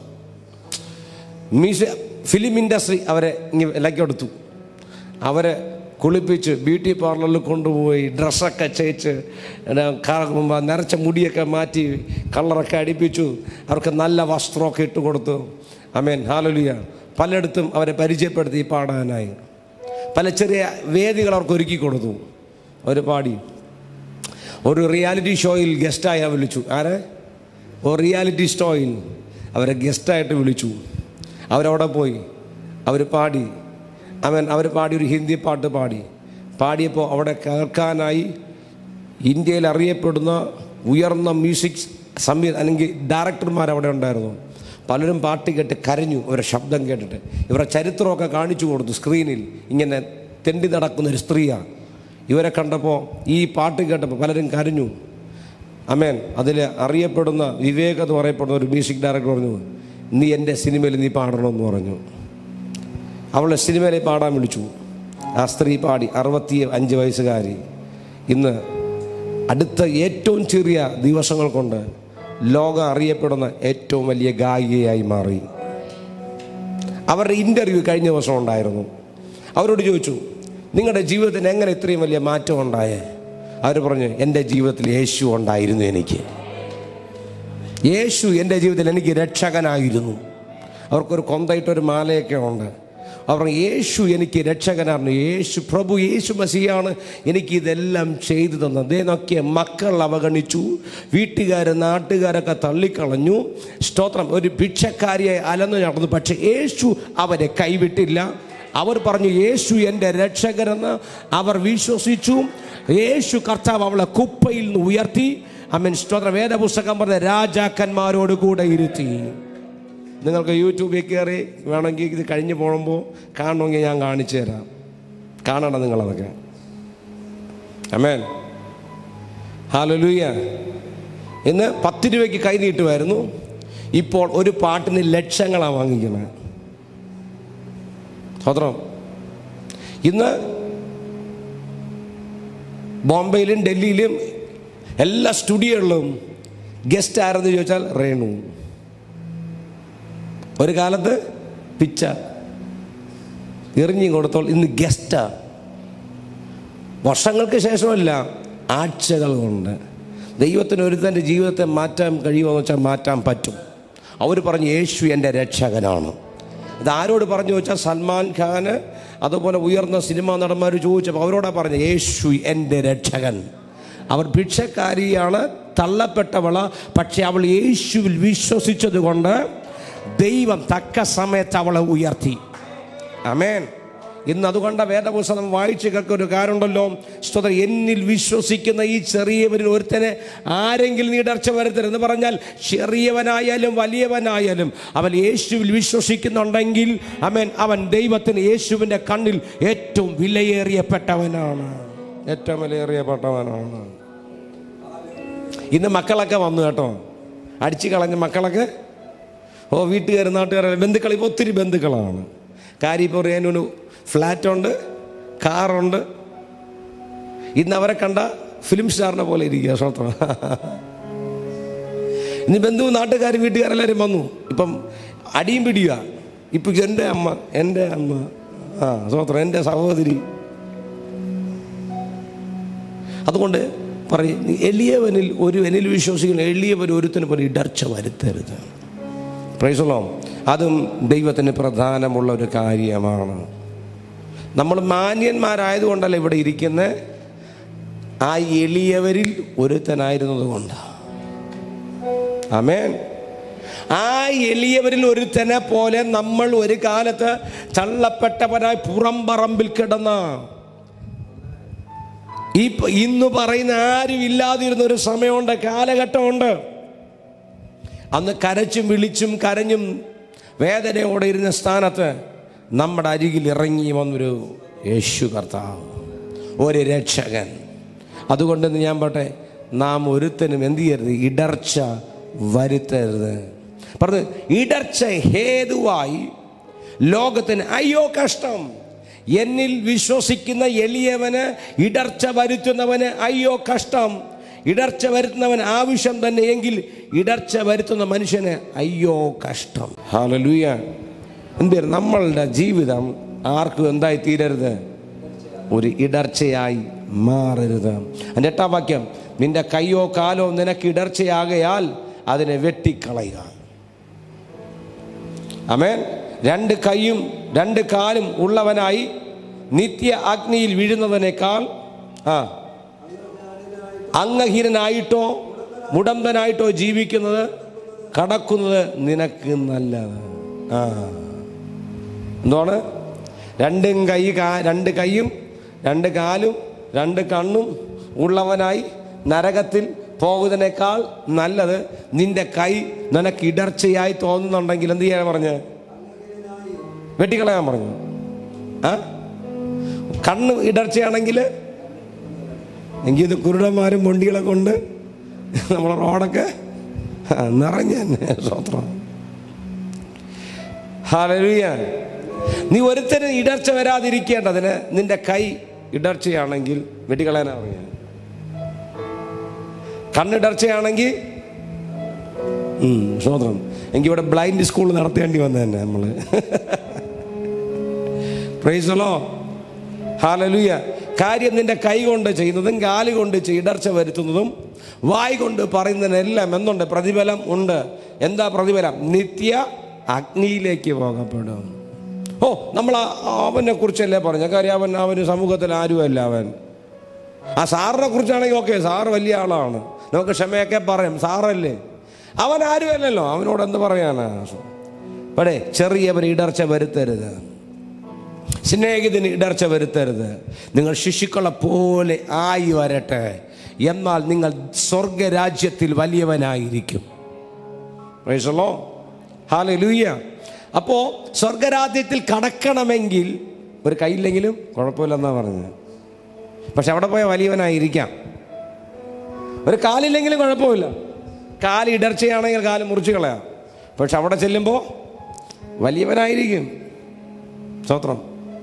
മ്യൂസിയ ഫിലിം ഇൻഡസ്ട്രി അവരെ ഇങ്ങ് വിലക്കെടുത്തു അവരെ കുളിപ്പിച്ച് ബ്യൂട്ടി പാർലറിൽ കൊണ്ടുപോയി ഡ്രസ്സൊക്കെ ചേച്ച് പിന്നെ ക- നരച്ച മുടിയൊക്കെ മാറ്റി കളറൊക്കെ അടിപ്പിച്ചു അവർക്ക് നല്ല വസ്ത്രമൊക്കെ ഇട്ട് കൊടുത്തു അമേൻ ഹാലലിയ പലയിടത്തും അവരെ പരിചയപ്പെടുത്തി പാടാനായി പല ചെറിയ വേദികൾ അവർക്ക് ഒരുക്കി കൊടുത്തു അവർ പാടി ഒരു റിയാലിറ്റി ഷോയിൽ ഗസ്റ്റായി വിളിച്ചു ആരെ ഒരു റിയാലിറ്റി ഷോയിൽ അവരെ ഗസ്റ്റായിട്ട് വിളിച്ചു അവരവിടെ പോയി അവർ പാടി അവൻ അവർ പാടി ഒരു ഹിന്ദി പാട്ട് പാടി പാടിയപ്പോൾ അവിടെ കേൾക്കാനായി ഇന്ത്യയിൽ അറിയപ്പെടുന്ന ഉയർന്ന മ്യൂസിക് സംവി അല്ലെങ്കിൽ ഡയറക്ടർമാർ അവിടെ ഉണ്ടായിരുന്നു പലരും പാട്ട് കേട്ട് കരഞ്ഞു അവരുടെ ശബ്ദം കേട്ടിട്ട് ഇവരുടെ ചരിത്രമൊക്കെ കാണിച്ചു കൊടുത്തു സ്ക്രീനിൽ ഇങ്ങനെ തെണ്ടി നടക്കുന്ന ഒരു സ്ത്രീയാണ് ഇവരെ കണ്ടപ്പോൾ ഈ പാട്ട് കേട്ടപ്പോൾ പലരും കരഞ്ഞു അമേൻ അതിൽ അറിയപ്പെടുന്ന വിവേക് എന്ന് പറയപ്പെടുന്ന ഒരു മ്യൂസിക് ഡയറക്ടർ പറഞ്ഞു നീ എൻ്റെ സിനിമയിൽ നീ പാടണമെന്ന് പറഞ്ഞു അവളെ സിനിമയിൽ പാടാൻ വിളിച്ചു ആ സ്ത്രീ പാടി അറുപത്തി അഞ്ച് വയസ്സുകാരി ഇന്ന് അടുത്ത ഏറ്റവും ചെറിയ ദിവസങ്ങൾ കൊണ്ട് ലോകം അറിയപ്പെടുന്ന ഏറ്റവും വലിയ ഗായികയായി മാറി അവരുടെ ഇൻ്റർവ്യൂ കഴിഞ്ഞ ദിവസം ഉണ്ടായിരുന്നു അവരോട് ചോദിച്ചു നിങ്ങളുടെ ജീവിതത്തിന് എങ്ങനെ ഇത്രയും വലിയ മാറ്റം ഉണ്ടായേ അവർ പറഞ്ഞു എൻ്റെ ജീവിതത്തിൽ യേശു ഉണ്ടായിരുന്നു എനിക്ക് യേശു എൻ്റെ ജീവിതത്തിൽ എനിക്ക് രക്ഷകനായിരുന്നു അവർക്കൊരു കൊന്തയിട്ടൊരു മാലയൊക്കെ ഉണ്ട് അവർ യേശു എനിക്ക് രക്ഷകനാണ് യേശു പ്രഭു യേശു മസിയാണ് എനിക്ക് ഇതെല്ലാം ചെയ്തു തന്നത് ദേ നോക്കിയ മക്കൾ അവഗണിച്ചു വീട്ടുകാർ നാട്ടുകാരൊക്കെ തള്ളിക്കളഞ്ഞു സ്തോത്രം ഒരു ഭിക്ഷക്കാരിയെ അലന്നു നടന്നു പക്ഷെ യേശു അവരെ കൈവിട്ടില്ല അവർ പറഞ്ഞു യേശു എൻ്റെ രക്ഷകരെന്ന് അവർ വിശ്വസിച്ചു യേശു കർത്താവ് അവളെ കുപ്പയിൽ നിന്ന് ഉയർത്തി അമ്മൻ സ്തോത്ര വേദപുസ്തകം പറഞ്ഞ രാജാക്കന്മാരോട് കൂടെ ഇരുത്തി നിങ്ങൾക്ക് യൂട്യൂബിൽ കയറി വേണമെങ്കിൽ ഇത് കഴിഞ്ഞ് പോകുമ്പോൾ കാണണമെങ്കിൽ ഞാൻ കാണിച്ചു തരാം കാണണം നിങ്ങളതൊക്കെ അമേൻ ഹാലലൂയ ഇന്ന് പത്ത് രൂപയ്ക്ക് കൈ നീട്ടുമായിരുന്നു ഇപ്പോൾ ഒരു പാട്ടിന് ലക്ഷങ്ങളാണ് വാങ്ങിക്കുന്നത് സ്വത്രം ഇന്ന് ബോംബെയിലും ഡൽഹിയിലും എല്ലാ സ്റ്റുഡിയോകളിലും ഗസ്റ്റ് ആരെന്ന് ചോദിച്ചാൽ റേണു ഒരു കാലത്ത് പിച്ച എറിഞ്ഞു കൊടുത്തോൾ ഇന്ന് ഗസ്റ്റാ വർഷങ്ങൾക്ക് ശേഷമല്ല ആഴ്ചകൾ കൊണ്ട് ദൈവത്തിന് ഒരുത്തൻ്റെ ജീവിതത്തെ മാറ്റാൻ കഴിയുമോ വെച്ചാൽ മാറ്റാൻ പറ്റും അവർ പറഞ്ഞു യേശു എൻ്റെ രക്ഷകനാണ് ഇത് ആരോട് പറഞ്ഞു വെച്ചാൽ സൽമാൻ ഖാന് അതുപോലെ ഉയർന്ന സിനിമാ നടന്മാർ ചോദിച്ചപ്പോൾ അവരോടാ പറഞ്ഞു യേശു എൻ്റെ രക്ഷകൻ അവർ ഭിക്ഷക്കാരിയാണ് തള്ളപ്പെട്ടവള പക്ഷെ അവൾ യേശുവിൽ വിശ്വസിച്ചത് കൊണ്ട് ദൈവം തക്ക സമയത്ത് അവളെ ഉയർത്തി അമേൻ ഇന്ന് അതുകൊണ്ട് വേദപുസ്തകം വായിച്ചു കേൾക്കുന്ന ഒരു കാര്യമുണ്ടല്ലോ സ്തോത്ര എന്നിൽ വിശ്വസിക്കുന്ന ഈ ചെറിയവരിൽ ഒരുത്തനെ ആരെങ്കിലും നീ ഇടർച്ച വരുത്തരുത് എന്ന് പറഞ്ഞാൽ ചെറിയവനായാലും വലിയവനായാലും അവൻ യേശുവിൽ വിശ്വസിക്കുന്നുണ്ടെങ്കിൽ അവൻ അവൻ ദൈവത്തിന് യേശുവിൻ്റെ കണ്ണിൽ ഏറ്റവും വിലയേറിയപ്പെട്ടവനാണ് ഏറ്റവും വിലയേറിയപ്പെട്ടവനാണ് ഇന്ന് മക്കളൊക്കെ വന്നു കേട്ടോ അടിച്ചു കളഞ്ഞ മക്കളൊക്കെ ഓ വീട്ടുകാർ നാട്ടുകാർ ബന്ധുക്കൾ ഇപ്പോൾ ഒത്തിരി ബന്ധുക്കളാണ് കാര്യം ഇപ്പോൾ പറയാനൊരു ഫ്ലാറ്റുണ്ട് കാറുണ്ട് ഇന്ന് അവരെ കണ്ട ഫിലിം സ്റ്റാറിനെ പോലെ ഇരിക്കുക സ്വത്രം ഇന്ന് ബന്ധു നാട്ടുകാർ വീട്ടുകാരെല്ലാവരും വന്നു ഇപ്പം അടിയും പിടിയുക ഇപ്പം എൻ്റെ അമ്മ എൻ്റെ അമ്മ ആ സ്വത്രം എൻ്റെ സഹോദരി അതുകൊണ്ട് പറയും നീ എളിയവനിൽ ഒരു എന്നിൽ വിശ്വസിക്കുന്ന എളിയവൻ ഒരുത്തിന് പോലെ ഇടർച്ച വരുത്തരുത് പ്രൈസലോ അതും ദൈവത്തിന് പ്രധാനമുള്ള ഒരു കാര്യമാണ് നമ്മൾ മാന്യന്മാരായതുകൊണ്ടല്ല ഇവിടെ ഇരിക്കുന്നത് ആ എളിയവരിൽ ഒരുത്തനായിരുന്നത് കൊണ്ട് ആമേൻ ആ എളിയവരിൽ ഒരുത്തനെ പോലെ നമ്മൾ ഒരു കാലത്ത് തള്ളപ്പെട്ടവനായി പുറംപറമ്പിൽ കിടന്ന ഈ പ- ഇന്ന് പറയുന്ന ആരും ഇല്ലാതിരുന്ന ഒരു സമയമുണ്ട് കാലഘട്ടമുണ്ട് അന്ന് കരച്ചും വിളിച്ചും കരഞ്ഞും വേദനയോടെ ഇരുന്ന സ്ഥാനത്ത് നമ്മുടെ അരികിൽ ഇറങ്ങി വന്നൊരു യേശു കർത്താവ് ഒരു രക്ഷകൻ അതുകൊണ്ട് ഇന്ന് ഞാൻ പറട്ടെ നാം ഒരുത്തനും എന്ത് ചെയ്യരുത് ഇടർച്ച വരുത്തരുത് പറഞ്ഞു ഇടർച്ച ഹേതുവായി ലോകത്തിന് അയ്യോ കഷ്ടം എന്നിൽ വിശ്വസിക്കുന്ന എളിയവന് ഇടർച്ച വരുത്തുന്നവന് അയ്യോ കഷ്ടം ഇടർച്ച വരുത്തുന്നവൻ ആവശ്യം തന്നെ എങ്കിൽ ഇടർച്ച വരുത്തുന്ന മനുഷ്യന് അയ്യോ കഷ്ടം ഹാലലൂയ എന്ത് നമ്മളുടെ ജീവിതം ആർക്കും എന്തായി തീരരുത് ഒരു ഇടർച്ചയായി മാറരുത് എൻ്റെ എട്ടാം വാക്യം നിന്റെ കയ്യോ കാലോ നിനക്ക് ഇടർച്ചയാകയാൽ അതിനെ വെട്ടിക്കളയുക അമേൻ രണ്ട് കൈയും രണ്ട് കാലും ഉള്ളവനായി നിത്യ അഗ്നിയിൽ വീഴുന്നതിനേക്കാൾ ആ അംഗഹീനനായിട്ടോ മുടന്തനായിട്ടോ ജീവിക്കുന്നത് കടക്കുന്നത് നിനക്ക് നല്ലത് ആ എന്താണ് രണ്ടും കൈ കാ രണ്ട് കൈയും രണ്ട് കാലും രണ്ട് കണ്ണും ഉള്ളവനായി നരകത്തിൽ പോകുന്നതിനേക്കാൾ നല്ലത് നിന്റെ കൈ നിനക്ക് ഇടർച്ചയായി തോന്നുന്നുണ്ടെങ്കിൽ എന്ത് ചെയ്യാൻ പറഞ്ഞ് വെട്ടിക്കളയാൻ പറഞ്ഞു ആ കണ്ണ് ഇടർച്ചയാണെങ്കിൽ എങ്കിൽ ഇത് കുരുടന്മാരും മൊണ്ടികളെ കൊണ്ട് നമ്മളെ റോഡൊക്കെ നിറഞ്ഞ സ്വത്രം ഹാലലുയ നീ ഒരുത്തരും ഇടർച്ച വരാതിരിക്കേണ്ടതിന് നിന്റെ കൈ ഇടർച്ചയാണെങ്കിൽ വെട്ടിക്കളയാനാ പറഞ്ഞത് കണ്ണിടർച്ചയാണെങ്കിൽ ഉം, സ്വതന്ത്രം എങ്കിൽ ഇവിടെ ബ്ലൈൻഡ് സ്കൂൾ നടത്തേണ്ടി വന്നത് തന്നെ നമ്മള് പ്രൈസലോ ഹാലലുയ കാര്യം നിന്റെ കൈ കൊണ്ട് ചെയ്യുന്നതും കാല് കൊണ്ട് ചെയ്- ഇടർച്ച വരുത്തുന്നതും വായ് കൊണ്ട് പറയുന്നതിനെല്ലാം എന്തുണ്ട് പ്രതിഫലം ഉണ്ട് എന്താ പ്രതിഫലം നിത്യ അഗ്നിയിലേക്ക് പോകപ്പെടും ഓ നമ്മൾ ആ- അവനെ കുറിച്ചല്ലേ പറഞ്ഞ കാര്യം അവൻ അവന് സമൂഹത്തിൽ ആരുമല്ല അവൻ ആ സാറിനെ കുറിച്ചാണെങ്കിൽ ഓക്കെ സാറ് വലിയ ആളാണ് നമുക്ക് ക്ഷമയൊക്കെ പറയും സാറല്ലേ അവൻ ആരുമല്ലല്ലോ അവനോട് എന്ത് പറയാനാ പടേ ചെറിയവൻ ഇടർച്ച വരുത്തരുത് സ്നേഹിതന് ഇടർച്ച വരുത്തരുത് നിങ്ങൾ ശിശുക്കളെ പോലെ ആയി വരട്ടെ എന്നാൽ നിങ്ങൾ സ്വർഗരാജ്യത്തിൽ വലിയവനായിരിക്കും പ്രൈസലോ ഹാലലൂയ അപ്പോൾ സ്വർഗരാജ്യത്തിൽ കടക്കണമെങ്കിൽ ഒരു കയ്യില്ലെങ്കിലും കുഴപ്പമില്ലെന്നാ പറഞ്ഞത് പക്ഷെ അവിടെ പോയ വലിയവനായിരിക്കാം ഒരു കാലില്ലെങ്കിലും കുഴപ്പമില്ല കാല് ഇടർച്ചയാണെങ്കിൽ കാല് മുറിച്ച് കളയാം പക്ഷെ അവിടെ ചെല്ലുമ്പോൾ വലിയവനായിരിക്കും സ്തോത്രം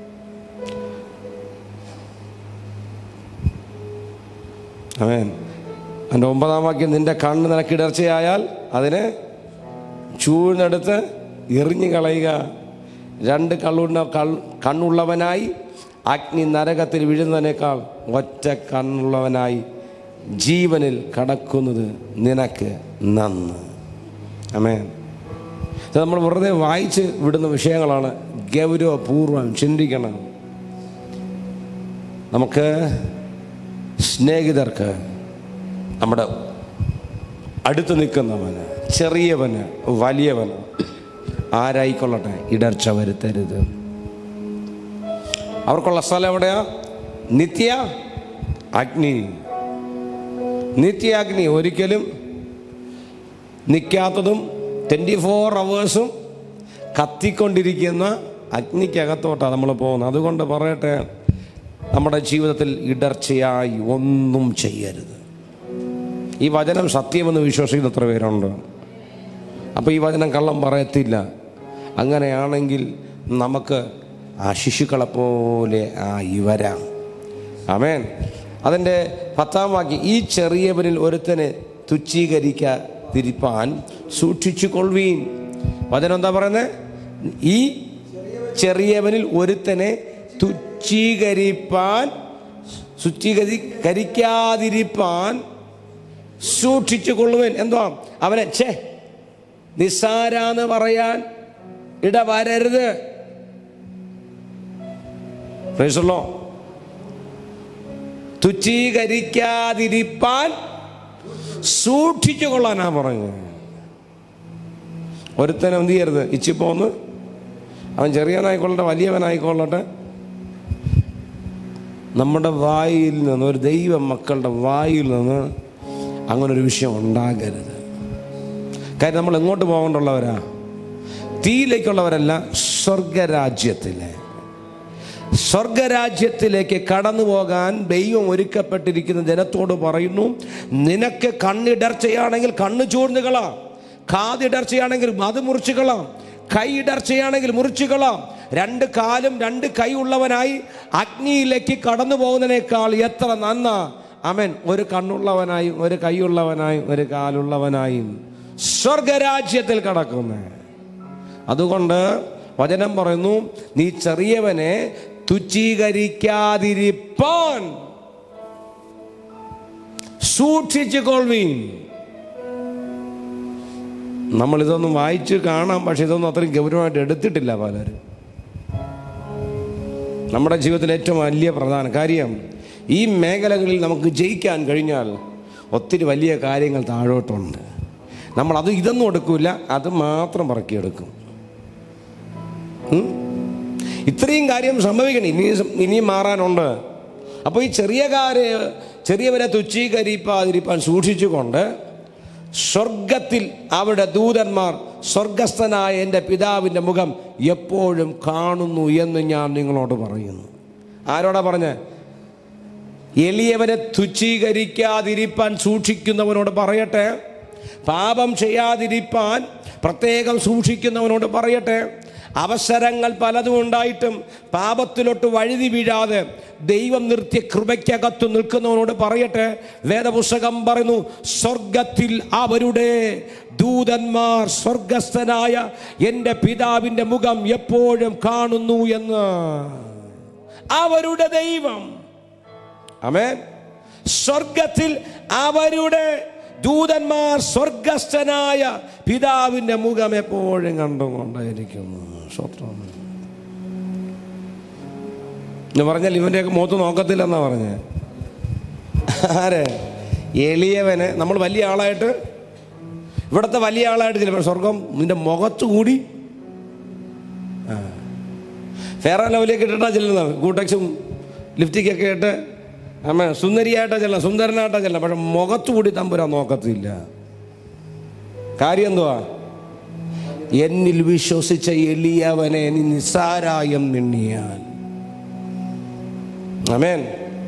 അവൻ എൻ്റെ ഒമ്പതാം വാക്യം നിന്റെ കണ്ണ് നിനക്ക് ഇടർച്ചയായാൽ അതിനെ ചൂഴ്ന്നെടുത്ത് എറിഞ്ഞു കളയുക രണ്ട് കള്ളുണ്ണ കൾ കണ്ണുള്ളവനായി അഗ്നി നരകത്തിൽ വീഴുന്നതിനേക്കാൾ ഒറ്റ കണ്ണുള്ളവനായി ജീവനിൽ കടക്കുന്നത് നിനക്ക് നന്ന് അമേൻ ഇത് നമ്മൾ വെറുതെ വായിച്ച് വിടുന്ന വിഷയങ്ങളാണ് ഗൗരവപൂർവം ചിന്തിക്കണം നമുക്ക് സ്നേഹിതർക്ക് നമ്മുടെ അടുത്ത് നിൽക്കുന്നവന് ചെറിയവന് വലിയവന് ആരായിക്കൊള്ളട്ടെ ഇടർച്ച വരുത്തരുത് അവർക്കുള്ള സ്ഥലം എവിടെയാ നിത്യ അഗ്നി നിത്യ അഗ്നി ഒരിക്കലും നിൽക്കാത്തതും ട്വൻറ്റി ഫോർ അവേഴ്സും കത്തിക്കൊണ്ടിരിക്കുന്ന അഗ്നിക്കകത്തോട്ടാണ് നമ്മൾ പോകുന്നത് അതുകൊണ്ട് പറയട്ടെ നമ്മുടെ ജീവിതത്തിൽ ഇടർച്ചയായി ഒന്നും ചെയ്യരുത് ഈ വചനം സത്യമെന്ന് വിശ്വസിക്കുന്ന എത്ര പേരുണ്ട് അപ്പോൾ ഈ വചനം കള്ളം പറയത്തില്ല അങ്ങനെയാണെങ്കിൽ നമുക്ക് ആ ശിശുക്കളെ പോലെ ആയി വരാം ആമേൻ അതിൻ്റെ പത്താം വാക്യം ഈ ചെറിയവരിൽ ഒരുത്തനെ തുച്ഛീകരിക്കാതിരിപ്പാൻ സൂക്ഷിച്ചു കൊള്ളുവീൻ വചനം എന്താ പറയുന്നത് ഈ ചെറിയവനിൽ ഒരുത്തനെ തുച്ഛീകരിപ്പാൻ ശുചീകരിക്കാതിരിപ്പാൻ സൂക്ഷിച്ചു കൊള്ളുവൻ എന്തുവാ അവനെ ഛേ നിസ്സാരാന്ന് പറയാൻ ഇടവരരുത് പ്രൈസല്ലോ തുച്ഛീകരിക്കാതിരിപ്പാൻ സൂക്ഷിച്ചു കൊള്ളാനാ പറഞ്ഞത് ഒരുത്തനെ എന്ത് ചെയ്യരുത് ഇച്ചിപ്പോന്ന് അവൻ ചെറിയവനായിക്കൊള്ളട്ടെ വലിയവനായിക്കൊള്ളട്ടെ നമ്മുടെ വായിൽ നിന്ന് ഒരു ദൈവ മക്കളുടെ വായിൽ നിന്ന് അങ്ങനെ ഒരു വിഷയം ഉണ്ടാകരുത് കാര്യം നമ്മൾ എങ്ങോട്ട് പോകേണ്ടുള്ളവരാ തീയിലേക്കുള്ളവരല്ല സ്വർഗരാജ്യത്തിലെ സ്വർഗരാജ്യത്തിലേക്ക് കടന്നു പോകാൻ ദൈവം ഒരുക്കപ്പെട്ടിരിക്കുന്ന ജനത്തോട് പറയുന്നു നിനക്ക് കണ്ണിടർച്ചയാണെങ്കിൽ കണ്ണ് ചൂർന്നുകളാം കാതിടർച്ചയാണെങ്കിൽ അത് മുറിച്ചുകളാം കൈയിടർച്ചയാണെങ്കിൽ മുറിച്ചുകളാം രണ്ട് കാലും രണ്ട് കൈ ഉള്ളവനായി അഗ്നിയിലേക്ക് കടന്നു പോകുന്നതിനേക്കാൾ എത്ര നന്ന അമൻ ഒരു കണ്ണുള്ളവനായും ഒരു കൈയുള്ളവനായും ഒരു കാലുള്ളവനായും സ്വർഗരാജ്യത്തിൽ കടക്കുന്നേ അതുകൊണ്ട് വചനം പറയുന്നു നീ ചെറിയവനെ തുച്ഛീകരിക്കാതിരിപ്പാൻ സൂക്ഷിച്ചു കൊള്ളുവീൻ നമ്മൾ ഇതൊന്നും വായിച്ച് കാണാം പക്ഷെ ഇതൊന്നും അത്രയും ഗൗരവമായിട്ട് എടുത്തിട്ടില്ല പലരും നമ്മുടെ ജീവിതത്തിൽ ഏറ്റവും വലിയ പ്രധാന കാര്യം ഈ മേഖലകളിൽ നമുക്ക് ജയിക്കാൻ കഴിഞ്ഞാൽ ഒത്തിരി വലിയ കാര്യങ്ങൾ താഴോട്ടുണ്ട് നമ്മൾ അത് ഇതൊന്നും എടുക്കില്ല അത് മാത്രം പറക്കിയെടുക്കും ഉം? ഇത്രയും കാര്യം സംഭവിക്കണം ഇനി ഇനിയും മാറാനുണ്ട് അപ്പോൾ ഈ ചെറിയ കാര്യ ചെറിയവരെ തുച്ഛീകരിപ്പാതിരിപ്പാൻ സൂക്ഷിച്ചുകൊണ്ട് സ്വർഗത്തിൽ അവിടെ ദൂതന്മാർ സ്വർഗസ്ഥനായ എൻ്റെ പിതാവിൻ്റെ മുഖം എപ്പോഴും കാണുന്നു എന്ന് ഞാൻ നിങ്ങളോട് പറയുന്നു ആരോടാ പറഞ്ഞേ എളിയവനെ തുച്ഛീകരിക്കാതിരിപ്പാൻ സൂക്ഷിക്കുന്നവനോട് പറയട്ടെ പാപം ചെയ്യാതിരിപ്പാൻ പ്രത്യേകം സൂക്ഷിക്കുന്നവനോട് പറയട്ടെ അവസരങ്ങൾ പലതും ഉണ്ടായിട്ടും പാപത്തിലോട്ട് വഴുതി വീഴാതെ ദൈവം നിർത്തിയ കൃപയ്ക്കകത്ത് നിൽക്കുന്നവനോട് പറയട്ടെ വേദപുസ്തകം പറയുന്നു സ്വർഗത്തിൽ അവരുടെ ദൂതന്മാർ സ്വർഗസ്ഥനായ എൻ്റെ പിതാവിൻ്റെ മുഖം എപ്പോഴും കാണുന്നു എന്ന് അവരുടെ ദൈവം അമേൻ സ്വർഗത്തിൽ അവരുടെ ദൂതന്മാർ സ്വർഗസ്ഥനായ പിതാവിന്റെ മുഖം എപ്പോഴും കണ്ടുകൊണ്ടായിരിക്കുന്നു സ്വത്രം എന്ന് പറഞ്ഞാൽ ഇവൻ്റെയൊക്കെ മുഖത്ത് നോക്കത്തില്ലെന്നാ പറഞ്ഞേ ആരെ എളിയവന് നമ്മൾ വലിയ ആളായിട്ട് ഇവിടുത്തെ വലിയ ആളായിട്ട് ചിലപ്പോൾ സ്വർഗം നിന്റെ മുഖത്ത് കൂടി ഫെയർ ആൻഡ് ലവ്ലിയൊക്കെ ഇട്ടിട്ടാ ചെല്ലുന്നത് കൂട്ടക്സും ലിഫ്റ്റിക്കൊക്കെ ഇട്ട് അമ്മ സുന്ദരിയായിട്ടാ ചെല്ലാം സുന്ദരനായിട്ടാ ചെല്ലാം പക്ഷെ മുഖത്തു കൂടി തമ്പുരാൻ നോക്കത്തില്ല കാര്യം എന്തുവാ എന്നിൽ വിശ്വസിച്ച എളിയവനെ നീ നിസ്സാരായം നിണ്ണിയാൻ അമേൻ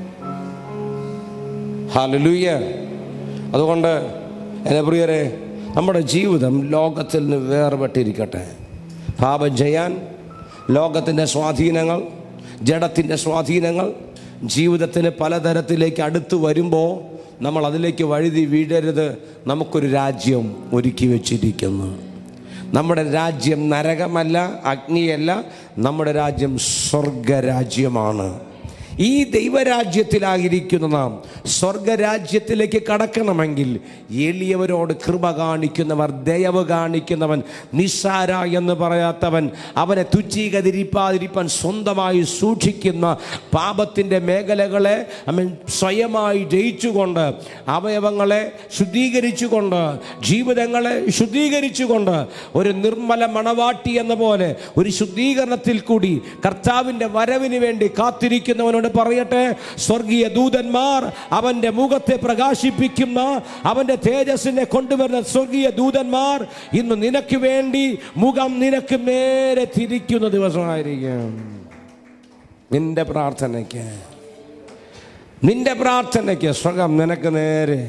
ഹാലലൂയ അതുകൊണ്ട് എന്നെ പ്രിയരെ നമ്മുടെ ജീവിതം ലോകത്തിൽ നിന്ന് വേർപെട്ടിരിക്കട്ടെ പാപം ചെയ്യാൻ ലോകത്തിൻ്റെ സ്വാധീനങ്ങൾ ജഡത്തിൻ്റെ സ്വാധീനങ്ങൾ ജീവിതത്തിന് പലതരത്തിലേക്ക് അടുത്ത് വരുമ്പോൾ നമ്മൾ അതിലേക്ക് വഴുതി വീഴരുത് നമുക്കൊരു രാജ്യം ഒരുക്കി വച്ചിരിക്കുന്നു നമ്മുടെ രാജ്യം നരകമല്ല അഗ്നിയല്ല നമ്മുടെ രാജ്യം സ്വർഗരാജ്യമാണ് ഈ ദൈവരാജ്യത്തിലായിരിക്കുന്ന നാം സ്വർഗരാജ്യത്തിലേക്ക് കടക്കണമെങ്കിൽ എളിയവരോട് കൃപ കാണിക്കുന്നവർ ദയവ് കാണിക്കുന്നവൻ നിസ്സാര എന്ന് പറയാത്തവൻ അവനെ തുച്ഛീകരിപ്പാതിരിപ്പാൻ സ്വന്തമായി സൂക്ഷിക്കുന്ന പാപത്തിൻ്റെ മേഖലകളെ അവൻ സ്വയമായി ജയിച്ചുകൊണ്ട് അവയവങ്ങളെ ശുദ്ധീകരിച്ചുകൊണ്ട് ജീവിതങ്ങളെ ശുദ്ധീകരിച്ചുകൊണ്ട് ഒരു നിർമ്മല മണവാട്ടി എന്ന പോലെ ഒരു ശുദ്ധീകരണത്തിൽ കൂടി കർത്താവിൻ്റെ വരവിന് വേണ്ടി കാത്തിരിക്കുന്നവനോട് പറയട്ടെ സ്വർഗീയ ദൂതന്മാർ അവൻ്റെ മുഖത്തെ പ്രകാശിപ്പിക്കുന്ന അവൻ്റെ തേജസ്സിനെ കൊണ്ടുവരുന്ന സ്വർഗീയ ദൂതന്മാർ ഇന്ന് നിനക്ക് വേണ്ടി മുഖം നിനക്ക് നേരെ തിരിക്കുന്ന ദിവസമായിരിക്കും നിന്റെ പ്രാർത്ഥനയ്ക്ക് നിന്റെ പ്രാർത്ഥനയ്ക്ക് സ്വർഗം നിനക്ക് നേരെ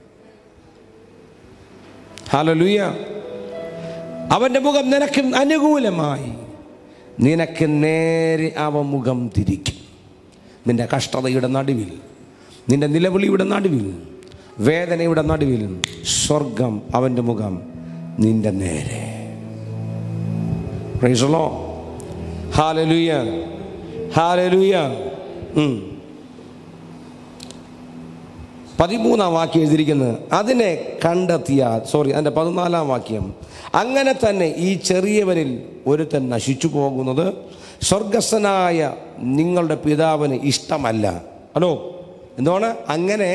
ഹലലുയ അവൻ്റെ മുഖം നിനക്ക് അനുകൂലമായി നിനക്ക് നേരെ അവ മുഖം തിരിക്കും നിന്റെ കഷ്ടതയുടെ നടുവിൽ നിന്റെ നിലവിളിയുടെ നടുവിൽ വേദനയുടെ നടുവിൽ സ്വർഗം അവൻ്റെ മുഖം നിന്റെ നേരെ പ്രൈസലോ ഹാലലുയ ഹാലലുയ ഉം. പതിമൂന്നാം വാക്യം എഴുതിയിരിക്കുന്നത് അതിനെ കണ്ടെത്തിയ സോറി അതിൻ്റെ പതിനാലാം വാക്യം അങ്ങനെ തന്നെ ഈ ചെറിയവരിൽ ഒരുത്തൻ നശിച്ചു പോകുന്നത് സ്വർഗസ്ഥനായ നിങ്ങളുടെ പിതാവിന് ഇഷ്ടമല്ല ഹലോ എന്താണ് അങ്ങനെ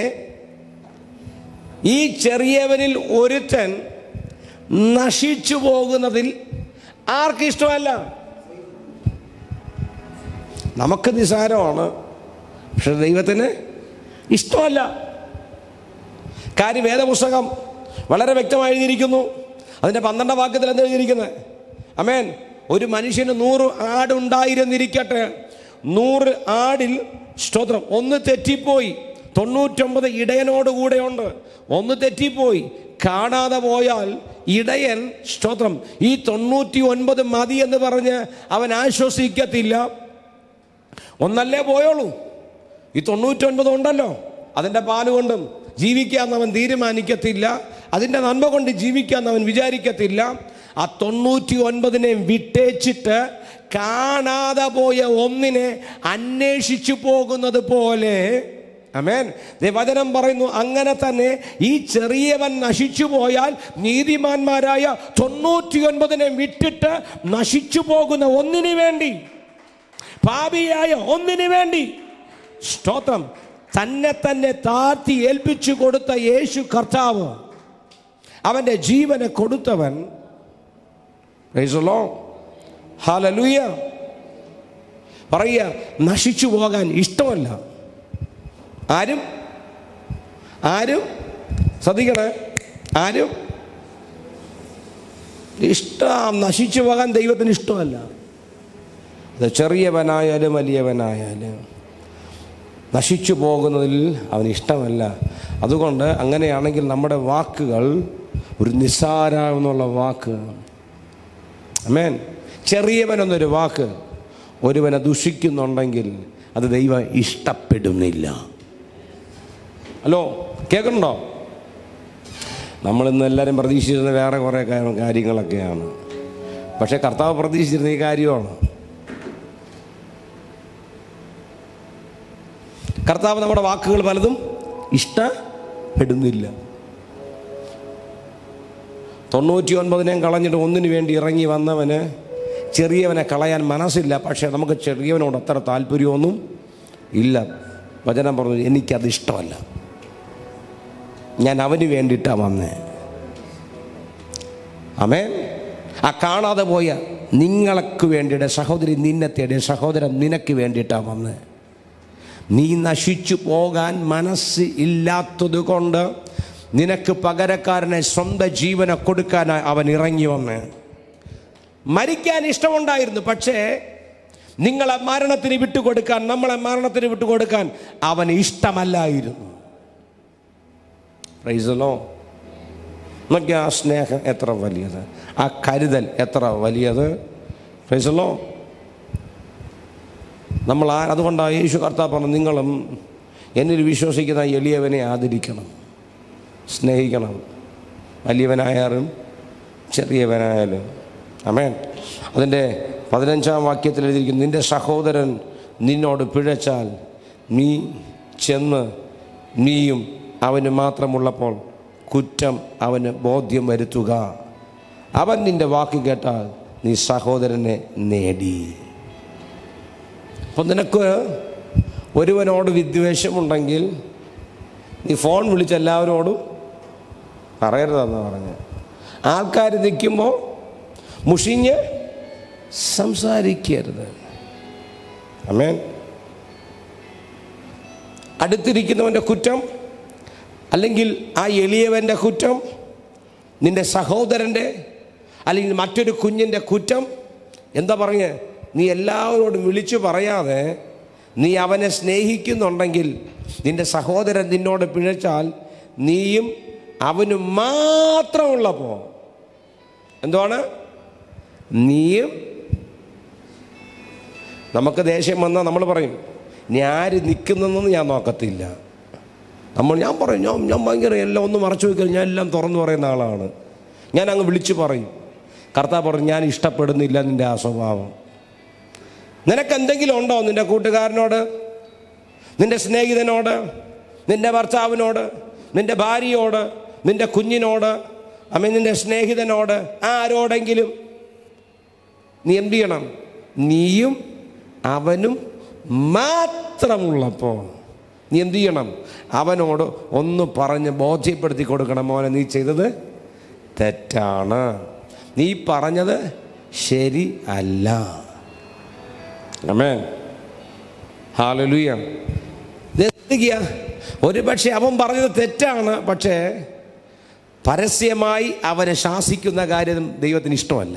ഈ ചെറിയവനിൽ ഒരുത്തൻ നശിച്ചു പോകുന്നതിൽ ആർക്കും ഇഷ്ടമല്ല നമുക്ക് നിസാരമാണ് പക്ഷെ ദൈവത്തിന് ഇഷ്ടമല്ല കാര്യം വേദപുസ്തകം വളരെ വ്യക്തമായി എഴുതിയിരിക്കുന്നു അതിൻ്റെ പന്ത്രണ്ടാം വാക്യത്തിൽ എന്താ എഴുതിയിരിക്കുന്നത് അമേൻ ഒരു മനുഷ്യന് നൂറ് ആടുണ്ടായിരുന്നിരിക്കട്ടെ നൂറ് ആടിൽ സ്തോത്രം ഒന്ന് തെറ്റിപ്പോയി തൊണ്ണൂറ്റൊമ്പത് ഇടയനോടുകൂടെയുണ്ട് ഒന്ന് തെറ്റിപ്പോയി കാണാതെ പോയാൽ ഇടയൻ സ്തോത്രം ഈ തൊണ്ണൂറ്റി ഒൻപത് മതി എന്ന് പറഞ്ഞ് അവൻ ആശ്വസിക്കത്തില്ല ഒന്നല്ലേ പോയോളൂ ഈ തൊണ്ണൂറ്റൊൻപത് ഉണ്ടല്ലോ അതിൻ്റെ പാല് കൊണ്ടും ജീവിക്കാമെന്ന് അവൻ തീരുമാനിക്കത്തില്ല അതിൻ്റെ നന്മ കൊണ്ട് ജീവിക്കാമെന്ന് അവൻ വിചാരിക്കത്തില്ല ആ തൊണ്ണൂറ്റി ഒൻപതിനെ വിട്ടേച്ചിട്ട് കാണാതെ പോയ ഒന്നിനെ അന്വേഷിച്ചു പോകുന്നത് പോലെ അമേൻ ദേ വചനം പറയുന്നു അങ്ങനെ തന്നെ ഈ ചെറിയവൻ നശിച്ചു പോയാൽ നീതിമാന്മാരായ തൊണ്ണൂറ്റി ഒൻപതിനെ വിട്ടിട്ട് നശിച്ചു പോകുന്ന ഒന്നിനു വേണ്ടി പാപിയായ ഒന്നിനു വേണ്ടി സ്തോത്രം തന്നെ തന്നെ താഴ്ത്തി ഏൽപ്പിച്ചു കൊടുത്ത യേശു കർത്താവ് അവൻ്റെ ജീവനെ കൊടുത്തവൻ ഹാലലൂയ പറയുക നശിച്ചു പോകാൻ ഇഷ്ടമല്ല ആരും ആരും ശ്രദ്ധിക്കണേ ആരും ഇഷ്ടം നശിച്ചു പോകാൻ ദൈവത്തിന് ഇഷ്ടമല്ല അത് ചെറിയവനായാലും വലിയവനായാലും നശിച്ചു പോകുന്നതിൽ അവന് ഇഷ്ടമല്ല അതുകൊണ്ട് അങ്ങനെയാണെങ്കിൽ നമ്മുടെ വാക്കുകൾ ഒരു നിസ്സാര എന്നുള്ള വാക്ക് അമേൻ ചെറിയവൻ എന്നൊരു വാക്ക് ഒരുവനെ ദുഷിക്കുന്നുണ്ടെങ്കിൽ അത് ദൈവം ഇഷ്ടപ്പെടുന്നില്ല ഹലോ കേൾക്കണുണ്ടോ നമ്മളിന്ന് എല്ലാവരും പ്രതീക്ഷിച്ചിരുന്ന വേറെ കുറേ കാ- കാര്യങ്ങളൊക്കെയാണ് പക്ഷേ കർത്താവ് പ്രതീക്ഷിച്ചിരുന്ന ഈ കാര്യമാണ് കർത്താവ് നമ്മുടെ വാക്കുകൾ പലതും ഇഷ്ടപ്പെടുന്നില്ല തൊണ്ണൂറ്റി ഒൻപതിനെയും കളഞ്ഞിട്ട് ഒന്നിനു വേണ്ടി ഇറങ്ങി വന്നവന് ചെറിയവനെ കളയാൻ മനസ്സില്ല പക്ഷേ നമുക്ക് ചെറിയവനോട് അത്ര താല്പര്യമൊന്നും ഇല്ല വചനം പറഞ്ഞു എനിക്കത് ഇഷ്ടമല്ല ഞാൻ അവന് വേണ്ടിയിട്ടാണ് വന്നേ അമേ ആ കാണാതെ പോയ നിങ്ങൾക്ക് വേണ്ടിയുടെ സഹോദരി നിന്നെ തേടിയ സഹോദരൻ നിനക്ക് വേണ്ടിയിട്ടാണ് വന്നേ നീ നശിച്ചു പോകാൻ മനസ്സ് ഇല്ലാത്തത് കൊണ്ട് നിനക്ക് പകരക്കാരനെ സ്വന്തം ജീവനെ കൊടുക്കാനായി അവൻ ഇറങ്ങി വന്ന് മരിക്കാൻ ഇഷ്ടമുണ്ടായിരുന്നു പക്ഷേ നിങ്ങളെ മരണത്തിന് വിട്ടുകൊടുക്കാൻ നമ്മളെ മരണത്തിന് വിട്ടുകൊടുക്കാൻ അവന് ഇഷ്ടമല്ലായിരുന്നു പ്രൈസലോ നോക്കി ആ സ്നേഹം എത്ര വലിയത് ആ കരുതൽ എത്ര വലിയത് പ്രൈസലോ നമ്മൾ ആ അതുകൊണ്ടാണ് യേശു കർത്താവ് പറഞ്ഞു നിങ്ങളും എന്നിൽ വിശ്വസിക്കുന്ന എളിയവനെ ആദരിക്കണം സ്നേഹിക്കണം വലിയവനായാലും ചെറിയവനായാലും അമേൻ അതിൻ്റെ പതിനഞ്ചാം വാക്യത്തിൽ എഴുതിയിരിക്കുന്നു നിൻ്റെ സഹോദരൻ നിന്നോട് പിഴച്ചാൽ നീ ചെന്ന് നീയും അവന് മാത്രമുള്ളപ്പോൾ കുറ്റം അവന് ബോധ്യം വരുത്തുക അവൻ നിൻ്റെ വാക്ക് കേട്ടാൽ നീ സഹോദരനെ നേടി അപ്പം നിനക്ക് ഒരുവനോട് വിദ്വേഷമുണ്ടെങ്കിൽ നീ ഫോൺ വിളിച്ച് എല്ലാവരോടും പറയരുതെന്ന് പറഞ്ഞ് ആൾക്കാർ നിൽക്കുമ്പോൾ മുഷിഞ്ഞ് സംസാരിക്കരുത് അമേൻ അടുത്തിരിക്കുന്നവൻ്റെ കുറ്റം അല്ലെങ്കിൽ ആ എളിയവൻ്റെ കുറ്റം നിന്റെ സഹോദരൻ്റെ അല്ലെങ്കിൽ മറ്റൊരു കുഞ്ഞിൻ്റെ കുറ്റം എന്താ പറഞ്ഞ് നീ എല്ലാവരോടും വിളിച്ചു പറയാതെ നീ അവനെ സ്നേഹിക്കുന്നുണ്ടെങ്കിൽ നിന്റെ സഹോദരൻ നിന്നോട് പിഴച്ചാൽ നീയും അവനും മാത്രമുള്ളപ്പോൾ എന്തുവാണ് നീയും നമുക്ക് ദേഷ്യം വന്നാൽ നമ്മൾ പറയും നീ ആര് നിൽക്കുന്നതെന്ന് ഞാൻ നോക്കത്തില്ല നമ്മൾ ഞാൻ പറയും ഞാൻ ഞാൻ ഭയങ്കര എല്ലാം ഒന്ന് മറച്ചു വയ്ക്കൽ ഞാൻ എല്ലാം തുറന്നു പറയുന്ന ആളാണ് ഞാൻ അങ്ങ് വിളിച്ചു പറയും കർത്താവ് പറഞ്ഞു ഞാൻ ഇഷ്ടപ്പെടുന്നില്ല നിൻ്റെ ആ സ്വഭാവം നിനക്ക് എന്തെങ്കിലും ഉണ്ടോ നിൻ്റെ കൂട്ടുകാരനോട് നിൻ്റെ സ്നേഹിതനോട് നിൻ്റെ ഭർത്താവിനോട് നിൻ്റെ ഭാര്യയോട് നിൻ്റെ കുഞ്ഞിനോട് അമ്മ നിൻ്റെ സ്നേഹിതനോട് ആരോടെങ്കിലും നീ എന്ത് ചെയ്യണം നീയും അവനും മാത്രമുള്ളപ്പോൾ നീ എന്ത് ചെയ്യണം അവനോട് ഒന്ന് പറഞ്ഞ് ബോധ്യപ്പെടുത്തി കൊടുക്കണം മോനെ നീ ചെയ്തത് തെറ്റാണ് നീ പറഞ്ഞത് ശരി അല്ല അമേ ഹാലലുയ ശ്രദ്ധിക്കുക ഒരു പക്ഷേ അവൻ പറഞ്ഞത് തെറ്റാണ് പക്ഷേ പരസ്യമായി അവനെ ശാസിക്കുന്ന കാര്യം ദൈവത്തിന് ഇഷ്ടമല്ല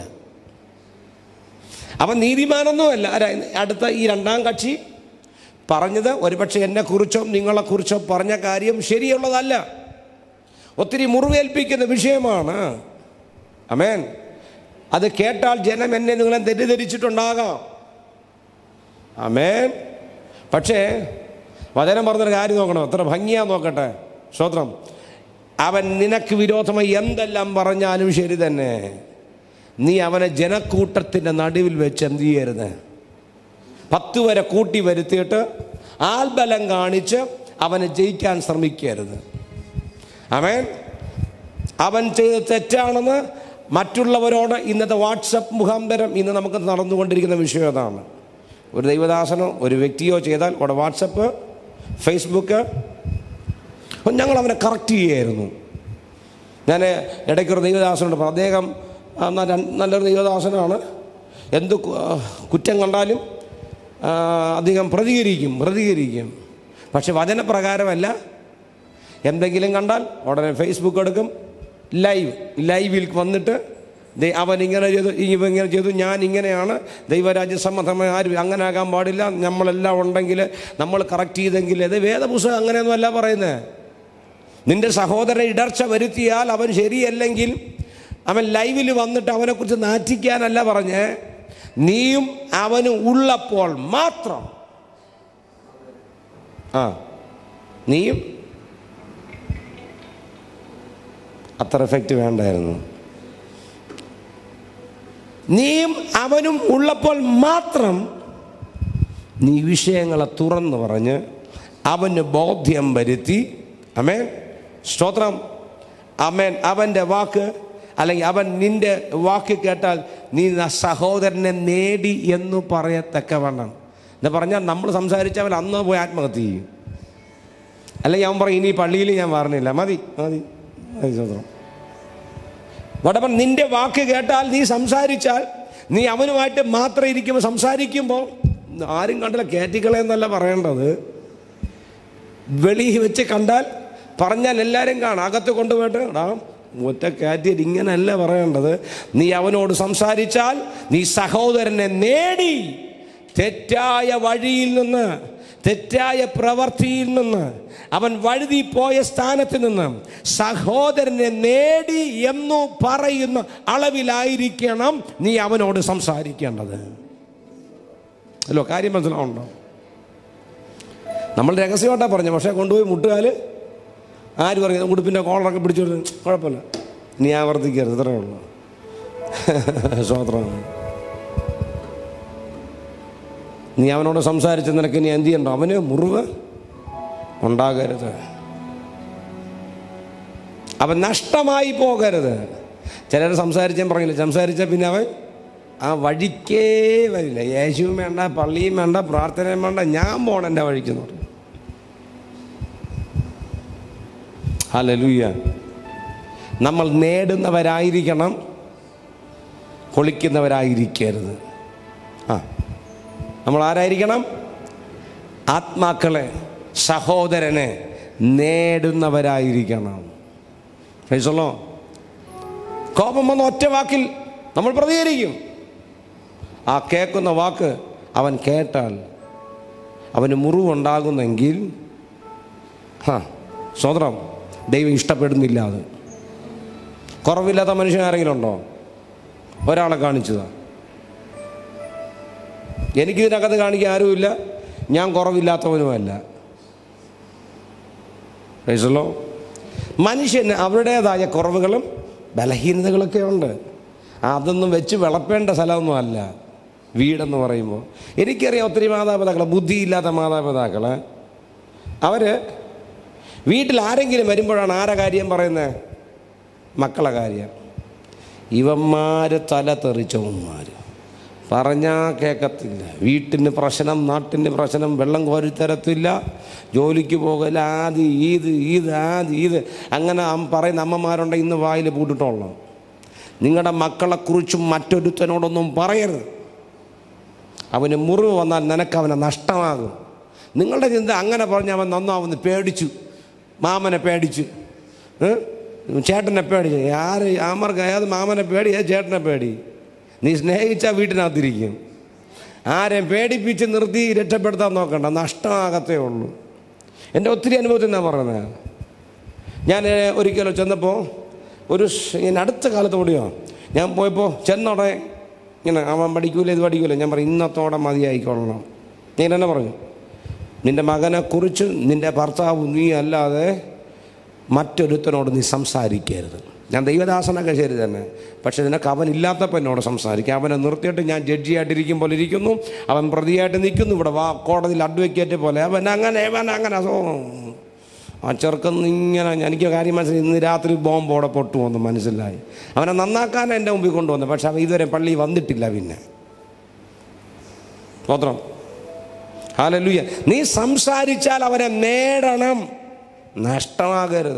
അവൻ നീതിമാനൊന്നുമല്ല ആരാ? അടുത്ത ഈ രണ്ടാം കക്ഷി പറഞ്ഞത് ഒരുപക്ഷെ എന്നെക്കുറിച്ചോ നിങ്ങളെക്കുറിച്ചോ പറഞ്ഞ കാര്യം ശരിയുള്ളതല്ല ഒത്തിരി മുറിവേൽപ്പിക്കുന്ന വിഷയമാണ് അമേൻ അത് കേട്ടാൽ ജനം എന്നെ നിങ്ങളെ തെറ്റിദ്ധരിച്ചിട്ടുണ്ടാകാം അമേൻ പക്ഷേ വചനം പറഞ്ഞൊരു കാര്യം നോക്കണം എത്ര ഭംഗിയാ നോക്കട്ടെ ശ്രോത്രം അവൻ നിനക്ക് വിരോധമായി എന്തെല്ലാം പറഞ്ഞാലും ശരി തന്നെ നീ അവനെ ജനക്കൂട്ടത്തിൻ്റെ നടുവിൽ വെച്ച് എന്ത് ചെയ്യരുത് പത്ത് വരെ കൂട്ടി വരുത്തിയിട്ട് ആൽബലം കാണിച്ച് അവനെ ജയിക്കാൻ ശ്രമിക്കരുത് അവൻ അവൻ ചെയ്ത് തെറ്റാണെന്ന് മറ്റുള്ളവരോട് ഇന്നത്തെ വാട്സപ്പ് മുഖാന്തരം ഇന്ന് നമുക്ക് നടന്നുകൊണ്ടിരിക്കുന്ന വിഷയം അതാണ് ഒരു ദൈവദാസനോ ഒരു വ്യക്തിയോ ചെയ്താൽ അവിടെ വാട്സപ്പ് ഫേസ്ബുക്ക് അപ്പം ഞങ്ങൾ അവനെ കറക്റ്റ് ചെയ്യായിരുന്നു ഞാൻ ഇടയ്ക്കൊരു ദൈവദാസനുണ്ട് അപ്പോൾ അദ്ദേഹം ആ, ന- നല്ലൊരു ദൈവദാസനാണ് എന്ത് കു- ആ, കുറ്റം കണ്ടാലും ആ, അധികം പ്രതികരിക്കും പ്രതികരിക്കും പക്ഷെ വചനപ്രകാരമല്ല എന്തെങ്കിലും കണ്ടാൽ ഉടനെ ഫേസ്ബുക്ക് എടുക്കും ലൈവ് ലൈവിൽ വന്നിട്ട് ദേ അവൻ ഇങ്ങനെ ചെയ്തു ഇവ ഇങ്ങനെ ചെയ്തു ഞാൻ ഇങ്ങനെയാണ് ദൈവരാജ്യ സംബന്ധമായ ആരും അങ്ങനെ ആകാൻ പാടില്ല നമ്മളെല്ലാം ഉണ്ടെങ്കിൽ നമ്മൾ കറക്റ്റ് ചെയ്തെങ്കിൽ അത് വേദപുസ്തകം അങ്ങനെയൊന്നുമല്ല പറയുന്നത് നിന്റെ സഹോദരൻ ഇടർച്ച വരുത്തിയാൽ അവൻ ശരിയല്ലെങ്കിൽ അവൻ ലൈവിൽ വന്നിട്ട് അവനെക്കുറിച്ച് നാറ്റിക്കാനല്ല പറഞ്ഞ് നീയും അവനും ഉള്ളപ്പോൾ മാത്രം ആ നീയും അത്ര എഫക്റ്റ് വേണ്ടായിരുന്നു നീയും അവനും ഉള്ളപ്പോൾ മാത്രം നീ വിഷയങ്ങളെ തുറന്നു പറഞ്ഞ് അവന് ബോധ്യം വരുത്തി അമേൻ സ്തോത്രം അമേൻ അവൻ്റെ വാക്ക് അല്ലെങ്കിൽ അവൻ നിന്റെ വാക്ക് കേട്ടാൽ നീ ന- സഹോദരനെ നേടി എന്ന് പറയത്തക്കവണ്ണം എന്ന് പറഞ്ഞാൽ നമ്മൾ സംസാരിച്ച അവൻ അന്ന് പോയി ആത്മഹത്യ ചെയ്യും അല്ലെങ്കിൽ അവൻ പറയും ഇനി പള്ളിയിൽ ഞാൻ പറഞ്ഞില്ല മതി മതി മതി സ്തോത്രം വടവൻ നിന്റെ വാക്ക് കേട്ടാൽ നീ സംസാരിച്ചാൽ നീ അവനുമായിട്ട് മാത്രം ഇരിക്കുമ്പോൾ സംസാരിക്കുമ്പോൾ ആരും കണ്ടില്ല കയറ്റിക്കളയെന്നല്ല പറയേണ്ടത് വെളിയിൽ വെച്ച് കണ്ടാൽ പറഞ്ഞാൽ എല്ലാവരും കാണാം അകത്ത് കൊണ്ടുപോയിട്ട് എടാ ഒറ്റ കയറ്റിയിട്ട് ഇങ്ങനെയല്ല പറയേണ്ടത് നീ അവനോട് സംസാരിച്ചാൽ നീ സഹോദരനെ നേടി തെറ്റായ വഴിയിൽ നിന്ന് തെറ്റായ പ്രവൃത്തിയിൽ നിന്ന് അവൻ വഴുതി പോയ സ്ഥാനത്ത് നിന്ന് സഹോദരനെ നേടി എന്നു പറയുന്ന അളവിലായിരിക്കണം നീ അവനോട് സംസാരിക്കേണ്ടത് അല്ലോ കാര്യം മനസ്സിലാവുണ്ടോ നമ്മൾ രഹസ്യമായിട്ടാണ് പറഞ്ഞു പക്ഷേ കൊണ്ടുപോയി മുട്ടുകാൽ ആര് പറയുന്നത് ഉടുപ്പിൻ്റെ കോളറൊക്കെ പിടിച്ചോട്ട് കുഴപ്പമില്ല നീ ആവർത്തിക്കരുത് ഇത്രയേ ഉള്ളൂ സ്വോത്രം നീ അവനോട് സംസാരിച്ച് നിനക്ക് നീ എന്ത് ചെയ്യണ്ടോ അവന് മുറിവ് ഉണ്ടാകരുത് അവൻ നഷ്ടമായി പോകരുത് ചിലർ സംസാരിച്ചാൽ പറഞ്ഞില്ല സംസാരിച്ചാൽ പിന്നെ അവൻ ആ വഴിക്കേ വരില്ല യേശുവും വേണ്ട പള്ളിയും വേണ്ട പ്രാർത്ഥനയും വേണ്ട ഞാൻ പോണം എൻ്റെ വഴിക്കെന്ന് പറയും ഹലലൂയ നമ്മൾ നേടുന്നവരായിരിക്കണം കൊളിക്കുന്നവരായിരിക്കരുത് ആ നമ്മൾ ആരായിരിക്കണം ആത്മാക്കളെ സഹോദരനെ നേടുന്നവരായിരിക്കണം ഫൈസല്ലോ കോപം വന്ന ഒറ്റ വാക്കിൽ നമ്മൾ പ്രതികരിക്കും ആ കേൾക്കുന്ന വാക്ക് അവൻ കേട്ടാൽ അവന് മുറിവുണ്ടാകുന്നെങ്കിൽ ഹാ സ്വതന്ത്രം ദൈവം ഇഷ്ടപ്പെടുന്നില്ല അത് കുറവില്ലാത്ത മനുഷ്യൻ ആരെങ്കിലും ഉണ്ടോ ഒരാളെ കാണിച്ചതാ എനിക്കിതിനകത്ത് കാണിക്കാൻ ആരുമില്ല ഞാൻ കുറവില്ലാത്തവനുമല്ല മനസ്സിലോ മനുഷ്യന് അവരുടേതായ കുറവുകളും ബലഹീനതകളൊക്കെ ഉണ്ട് അതൊന്നും വെച്ച് വിളപ്പേണ്ട സ്ഥലമൊന്നും അല്ല വീടെന്ന് പറയുമ്പോൾ എനിക്കറിയാം ഒത്തിരി മാതാപിതാക്കളെ ബുദ്ധിയില്ലാത്ത മാതാപിതാക്കളെ അവർ വീട്ടിൽ ആരെങ്കിലും വരുമ്പോഴാണ് ആരെ കാര്യം പറയുന്നത് മക്കളെ കാര്യം ഇവന്മാർ തല തെറിച്ചവന്മാർ പറഞ്ഞാൽ കേൾക്കത്തില്ല വീട്ടിന് പ്രശ്നം നാട്ടിന് പ്രശ്നം വെള്ളം കോരിത്തരത്തില്ല ജോലിക്ക് പോകല ആദി ഈത് ഈത് ആദി ഈത് അങ്ങനെ അം- പറയുന്ന അമ്മമാരുണ്ട് ഇന്ന് വായിൽ പൂട്ടിട്ടുള്ളൂ നിങ്ങളുടെ മക്കളെക്കുറിച്ചും മറ്റൊരുത്തനോടൊന്നും പറയരുത് അവന് മുറിവ് വന്നാൽ നിനക്ക് അവനെ നഷ്ടമാകും നിങ്ങളുടെ ചിന്ത അങ്ങനെ പറഞ്ഞ് അവൻ നന്നാവുന്നു പേടിച്ചു മാമനെ പേടിച്ചു ഏ? ചേട്ടനെ പേടിച്ചു ആര് ആമർക്ക് ഏത് മാമനെ പേടി ഏത് ചേട്ടനെ പേടി നീ സ്നേഹിച്ചാൽ വീട്ടിനകത്തിരിക്കും ആരെയും പേടിപ്പിച്ച് നിർത്തി രക്ഷപ്പെടുത്താൻ നോക്കണ്ട നഷ്ടമാകത്തേ ഉള്ളൂ എൻ്റെ ഒത്തിരി അനുഭവത്തിൽ ഞാൻ പറയുന്നത് ഞാൻ ഒരിക്കലും ചെന്നപ്പോൾ ഒരു സ് ഞാൻ അടുത്ത കാലത്ത് ഓടിയോ ഞാൻ പോയപ്പോൾ ചെന്നോടെ ഇങ്ങനെ അവൻ പഠിക്കൂല ഇത് പഠിക്കൂല ഞാൻ പറയും ഇന്നത്തോടെ മതിയായിക്കൊള്ളണം ഞാൻ എന്നെ പറഞ്ഞു നിൻ്റെ മകനെ കുറിച്ച് നിൻ്റെ ഭർത്താവ് നീ അല്ലാതെ മറ്റൊരുത്തനോട് നീ സംസാരിക്കരുത് ഞാൻ ദൈവദാസനൊക്കെ ശരി തന്നെ പക്ഷെ നിനക്ക് അവൻ ഇല്ലാത്തപ്പോൾ എന്നോട് സംസാരിക്കും അവനെ നിർത്തിയിട്ട് ഞാൻ ജഡ്ജിയായിട്ടിരിക്കും പോലെ ഇരിക്കുന്നു അവൻ പ്രതിയായിട്ട് നിൽക്കുന്നു ഇവിടെ വാ കോടതിയിൽ അഡ്വക്കേറ്റ് പോലെ അവൻ അങ്ങനെ അവൻ അങ്ങനെ സോ ആ ചെറുക്കൻ ഇങ്ങനെ എനിക്ക് കാര്യം മനസ്സിലായി ഇന്ന് രാത്രി ബോംബോടെ പൊട്ടുമെന്ന് മനസ്സിലായി അവനെ നന്നാക്കാൻ എൻ്റെ മുമ്പിൽ കൊണ്ടുവന്നു പക്ഷെ അവൻ ഇതുവരെ പള്ളി വന്നിട്ടില്ല പിന്നെ സ്തോത്രം ഹാലലൂയ നീ സംസാരിച്ചാൽ അവരെ നേടണം നഷ്ടമാകരുത്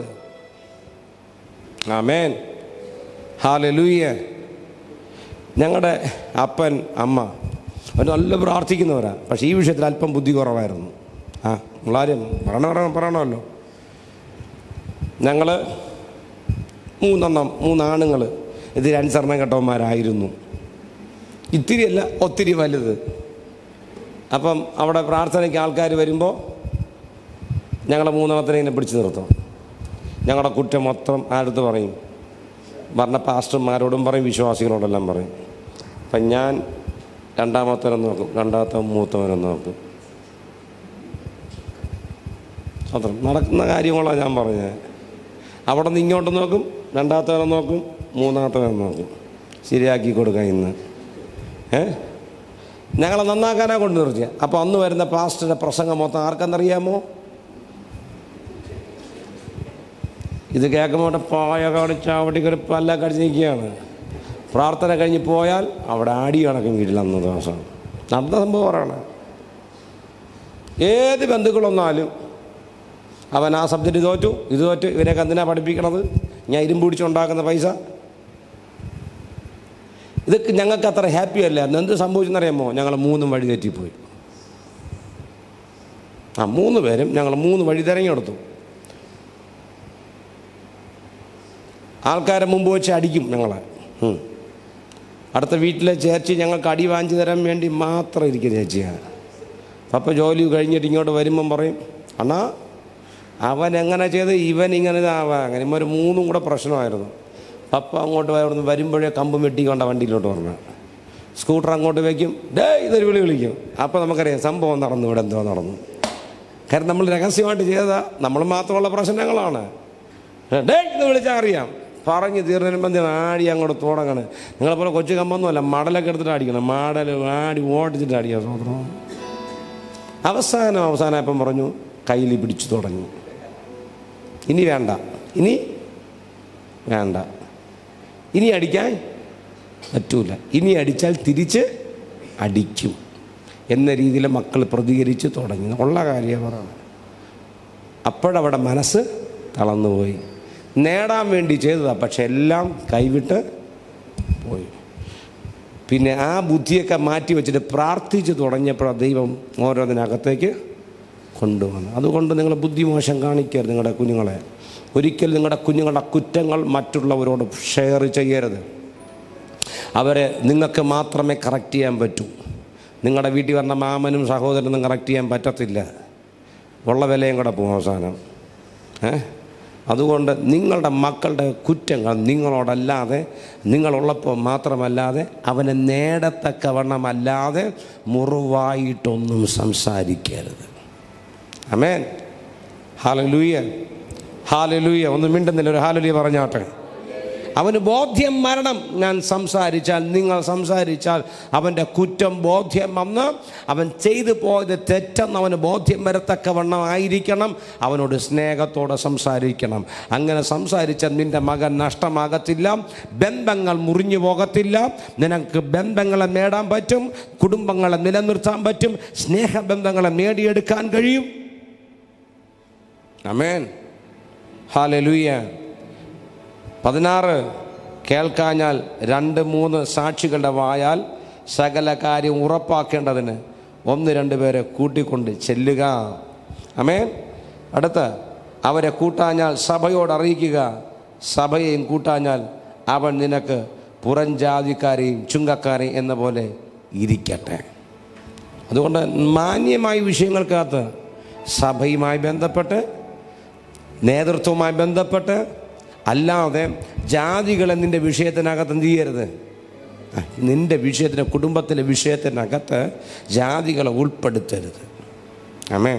ആമേൻ ഹാലലൂയ ഞങ്ങളുടെ അപ്പൻ അമ്മ അവർ നല്ല പ്രാർത്ഥിക്കുന്നവരാ പക്ഷേ ഈ വിഷയത്തിൽ അല്പം ബുദ്ധി കുറവായിരുന്നു ആ നമ്മളാരും പറയണ പറയണം പറയണമല്ലോ ഞങ്ങൾ മൂന്നെണ്ണം മൂന്നാണുങ്ങൾ ഇത് അനുസരണം കെട്ടവന്മാരായിരുന്നു ഇത്തിരിയല്ല ഒത്തിരി വലുത് അപ്പം അവിടെ പ്രാർത്ഥനയ്ക്ക് ആൾക്കാർ വരുമ്പോൾ ഞങ്ങളെ മൂന്നെണ്ണത്തിനെ ഇങ്ങനെ പിടിച്ചു നിർത്തും ഞങ്ങളുടെ കുറ്റം മൊത്തം ആരടുത്ത് പറയും പറഞ്ഞ പാസ്റ്റർമാരോടും പറയും വിശ്വാസികളോടെല്ലാം പറയും അപ്പം ഞാൻ രണ്ടാമത്തവനെ നോക്കും രണ്ടാമത്തെ മൂത്തവനെ നോക്കും അത്ര നടക്കുന്ന കാര്യങ്ങളാണ് ഞാൻ പറഞ്ഞത് അവിടെ നിന്ന് ഇങ്ങോട്ട് നോക്കും രണ്ടാമത്തവനെ നോക്കും മൂന്നാമത്തവനെ നോക്കും ശരിയാക്കി കൊടുക്കാം ഇന്ന് ഏ ഞങ്ങളെ നന്നാക്കാനാണ് കൊണ്ട് നിർത്തിയ അപ്പോൾ അന്ന് വരുന്ന പാസ്റ്ററുടെ പ്രസംഗം മൊത്തം ആർക്കെന്നറിയാമോ ഇത് കേൾക്കുമ്പോൾ അവിടെ പായ കാണിച്ച് അവിടെ കയറി പല്ല കടിച്ച് നിൽക്കുകയാണ് പ്രാർത്ഥന കഴിഞ്ഞ് പോയാൽ അവിടെ ആടി കണക്കും വീട്ടിൽ അന്ന് ദിവസം നടന്ന സംഭവമാണ് ഏത് ബന്ധുക്കളൊന്നാലും അവൻ ആ സബ്ജക്റ്റ് തോറ്റു ഇത് തോറ്റു ഇവരെയൊക്കെ എന്തിനാ പഠിപ്പിക്കണത് ഞാൻ ഇരുമ്പ് പിടിച്ചുണ്ടാക്കുന്ന പൈസ ഇതൊക്കെ ഞങ്ങൾക്ക് അത്ര ഹാപ്പി അല്ലായിരുന്നു എന്ത് സംഭവിച്ചെന്നറിയാമോ ഞങ്ങൾ മൂന്നും വഴി തെറ്റിപ്പോയി ആ മൂന്ന് പേരും ഞങ്ങൾ മൂന്ന് വഴി തിരഞ്ഞെടുത്തു ആൾക്കാരെ മുമ്പ് വെച്ച് അടിക്കും ഞങ്ങളെ ഉം. അടുത്ത വീട്ടിലെ ചേച്ചി ഞങ്ങൾക്ക് അടി വാങ്ങിച്ചു തരാൻ വേണ്ടി മാത്രം ഇരിക്കുക ചേച്ചിയാണ് പപ്പ ജോലി കഴിഞ്ഞിട്ട് ഇങ്ങോട്ട് വരുമ്പം പറയും അണ്ണാ അവൻ എങ്ങനെ ചെയ്ത് ഇവൻ ഇങ്ങനെ ഇതാവാ അങ്ങനെ ഇവന്മാർ മൂന്നും കൂടെ പ്രശ്നമായിരുന്നു പപ്പ അങ്ങോട്ട് അവിടുന്ന് വരുമ്പോഴേ കമ്പ് വെട്ടിക്കൊണ്ട വണ്ടിയിലോട്ട് പറഞ്ഞു സ്കൂട്ടർ അങ്ങോട്ട് വയ്ക്കും ഡേ ഇതൊരു വിളി വിളിക്കും അപ്പോൾ നമുക്കറിയാം സംഭവം നടന്നു ഇവിടെ എന്തോ നടന്നു കാരണം നമ്മൾ രഹസ്യമായിട്ട് ചെയ്തതാ നമ്മൾ മാത്രമുള്ള പ്രശ്നങ്ങളാണ് ഡേ ഇത് വിളിച്ചാൽ അറിയാം പറഞ്ഞ് തീർന്നതിന് ആടി അങ്ങോട്ട് തുടങ്ങണ് നിങ്ങളെപ്പോലെ കൊച്ചു കമ്പൊന്നുമല്ല മടലൊക്കെ എടുത്തിട്ട് അടിക്കണം മടൽ ആടി ഓടിച്ചിട്ട് അടിക്കുക സ്വന്തം അവസാനം അവസാനം ഇപ്പം പറഞ്ഞു കയ്യിൽ പിടിച്ചു തുടങ്ങി ഇനി വേണ്ട ഇനി വേണ്ട ഇനി അടിക്കാൻ പറ്റൂല ഇനി അടിച്ചാൽ തിരിച്ച് അടിക്കും എന്ന രീതിയിൽ മക്കൾ പ്രതികരിച്ച് തുടങ്ങി ഉള്ള കാര്യം പറയണം അപ്പോഴവിടെ മനസ്സ് തളർന്നുപോയി നേടാൻ വേണ്ടി ചെയ്തതാണ് പക്ഷെ എല്ലാം കൈവിട്ട് പോയി പിന്നെ ആ ബുദ്ധിയൊക്കെ മാറ്റി വെച്ചിട്ട് പ്രാർത്ഥിച്ച് തുടങ്ങിയപ്പോഴാണ് ദൈവം ഓരോന്നിനകത്തേക്ക് കൊണ്ടുവന്നു അതുകൊണ്ട് നിങ്ങൾ ബുദ്ധിമോശം കാണിക്കരുത് നിങ്ങളുടെ കുഞ്ഞുങ്ങളെ ഒരിക്കലും നിങ്ങളുടെ കുഞ്ഞുങ്ങളുടെ കുറ്റങ്ങൾ മറ്റുള്ളവരോട് ഷെയർ ചെയ്യരുത് അവരെ നിങ്ങൾക്ക് മാത്രമേ കറക്റ്റ് ചെയ്യാൻ പറ്റൂ നിങ്ങളുടെ വീട്ടിൽ വന്ന മാമനും സഹോദരനും കറക്റ്റ് ചെയ്യാൻ പറ്റത്തില്ല ഉള്ള വിലയും കൂടെ പോകും അവസാനം ഏ അതുകൊണ്ട് നിങ്ങളുടെ മക്കളുടെ കുറ്റങ്ങൾ നിങ്ങളോടല്ലാതെ നിങ്ങളുള്ളപ്പോൾ മാത്രമല്ലാതെ അവനെ നേടത്തക്കവണ്ണമല്ലാതെ മുറിവായിട്ടൊന്നും സംസാരിക്കരുത് അമേൻ ഹാലലൂയ ഹാലലൂയ ഒന്നും മിണ്ടുന്നില്ല ഒരു ഹാലലൂയ പറഞ്ഞാട്ടെ അവന് ബോധ്യം മരണം ഞാൻ സംസാരിച്ചാൽ നിങ്ങൾ സംസാരിച്ചാൽ അവൻ്റെ കുറ്റം ബോധ്യം വന്ന് അവൻ ചെയ്തു പോയത് തെറ്റെന്ന് അവന് ബോധ്യം വരത്തക്കവണ്ണം ആയിരിക്കണം അവനോട് സ്നേഹത്തോടെ സംസാരിക്കണം അങ്ങനെ സംസാരിച്ചാൽ നിൻ്റെ മകൻ നഷ്ടമാകത്തില്ല ബന്ധങ്ങൾ മുറിഞ്ഞു പോകത്തില്ല നിനക്ക് ബന്ധങ്ങളെ നേടാൻ പറ്റും കുടുംബങ്ങളെ നിലനിർത്താൻ പറ്റും സ്നേഹബന്ധങ്ങളെ നേടിയെടുക്കാൻ കഴിയും അമേൻ ഹാലലൂയ പതിനാറ് കേൾക്കാഞ്ഞാൽ രണ്ട് മൂന്ന് സാക്ഷികളുടെ വായാൽ സകല കാര്യം ഉറപ്പാക്കേണ്ടതിന് ഒന്ന് രണ്ട് പേരെ കൂട്ടിക്കൊണ്ട് ചെല്ലുക അമേൻ അടുത്ത അവരെ കൂട്ടാഞ്ഞാൽ സഭയോട് അറിയിക്കുക സഭയെയും കൂട്ടാഞ്ഞാൽ അവൻ നിനക്ക് പുറം ജാതിക്കാരെയും ചുങ്കക്കാരെയും എന്ന പോലെ ഇരിക്കട്ടെ അതുകൊണ്ട് മാന്യമായ വിഷയങ്ങൾക്കകത്ത് സഭയുമായി ബന്ധപ്പെട്ട് നേതൃത്വവുമായി ബന്ധപ്പെട്ട് അല്ലാതെ ജാതികളെ നിൻ്റെ വിഷയത്തിനകത്ത് എന്ത് ചെയ്യരുത് ആ, നിൻ്റെ വിഷയത്തിന് കുടുംബത്തിലെ വിഷയത്തിനകത്ത് ജാതികളെ ഉൾപ്പെടുത്തരുത് ആമേ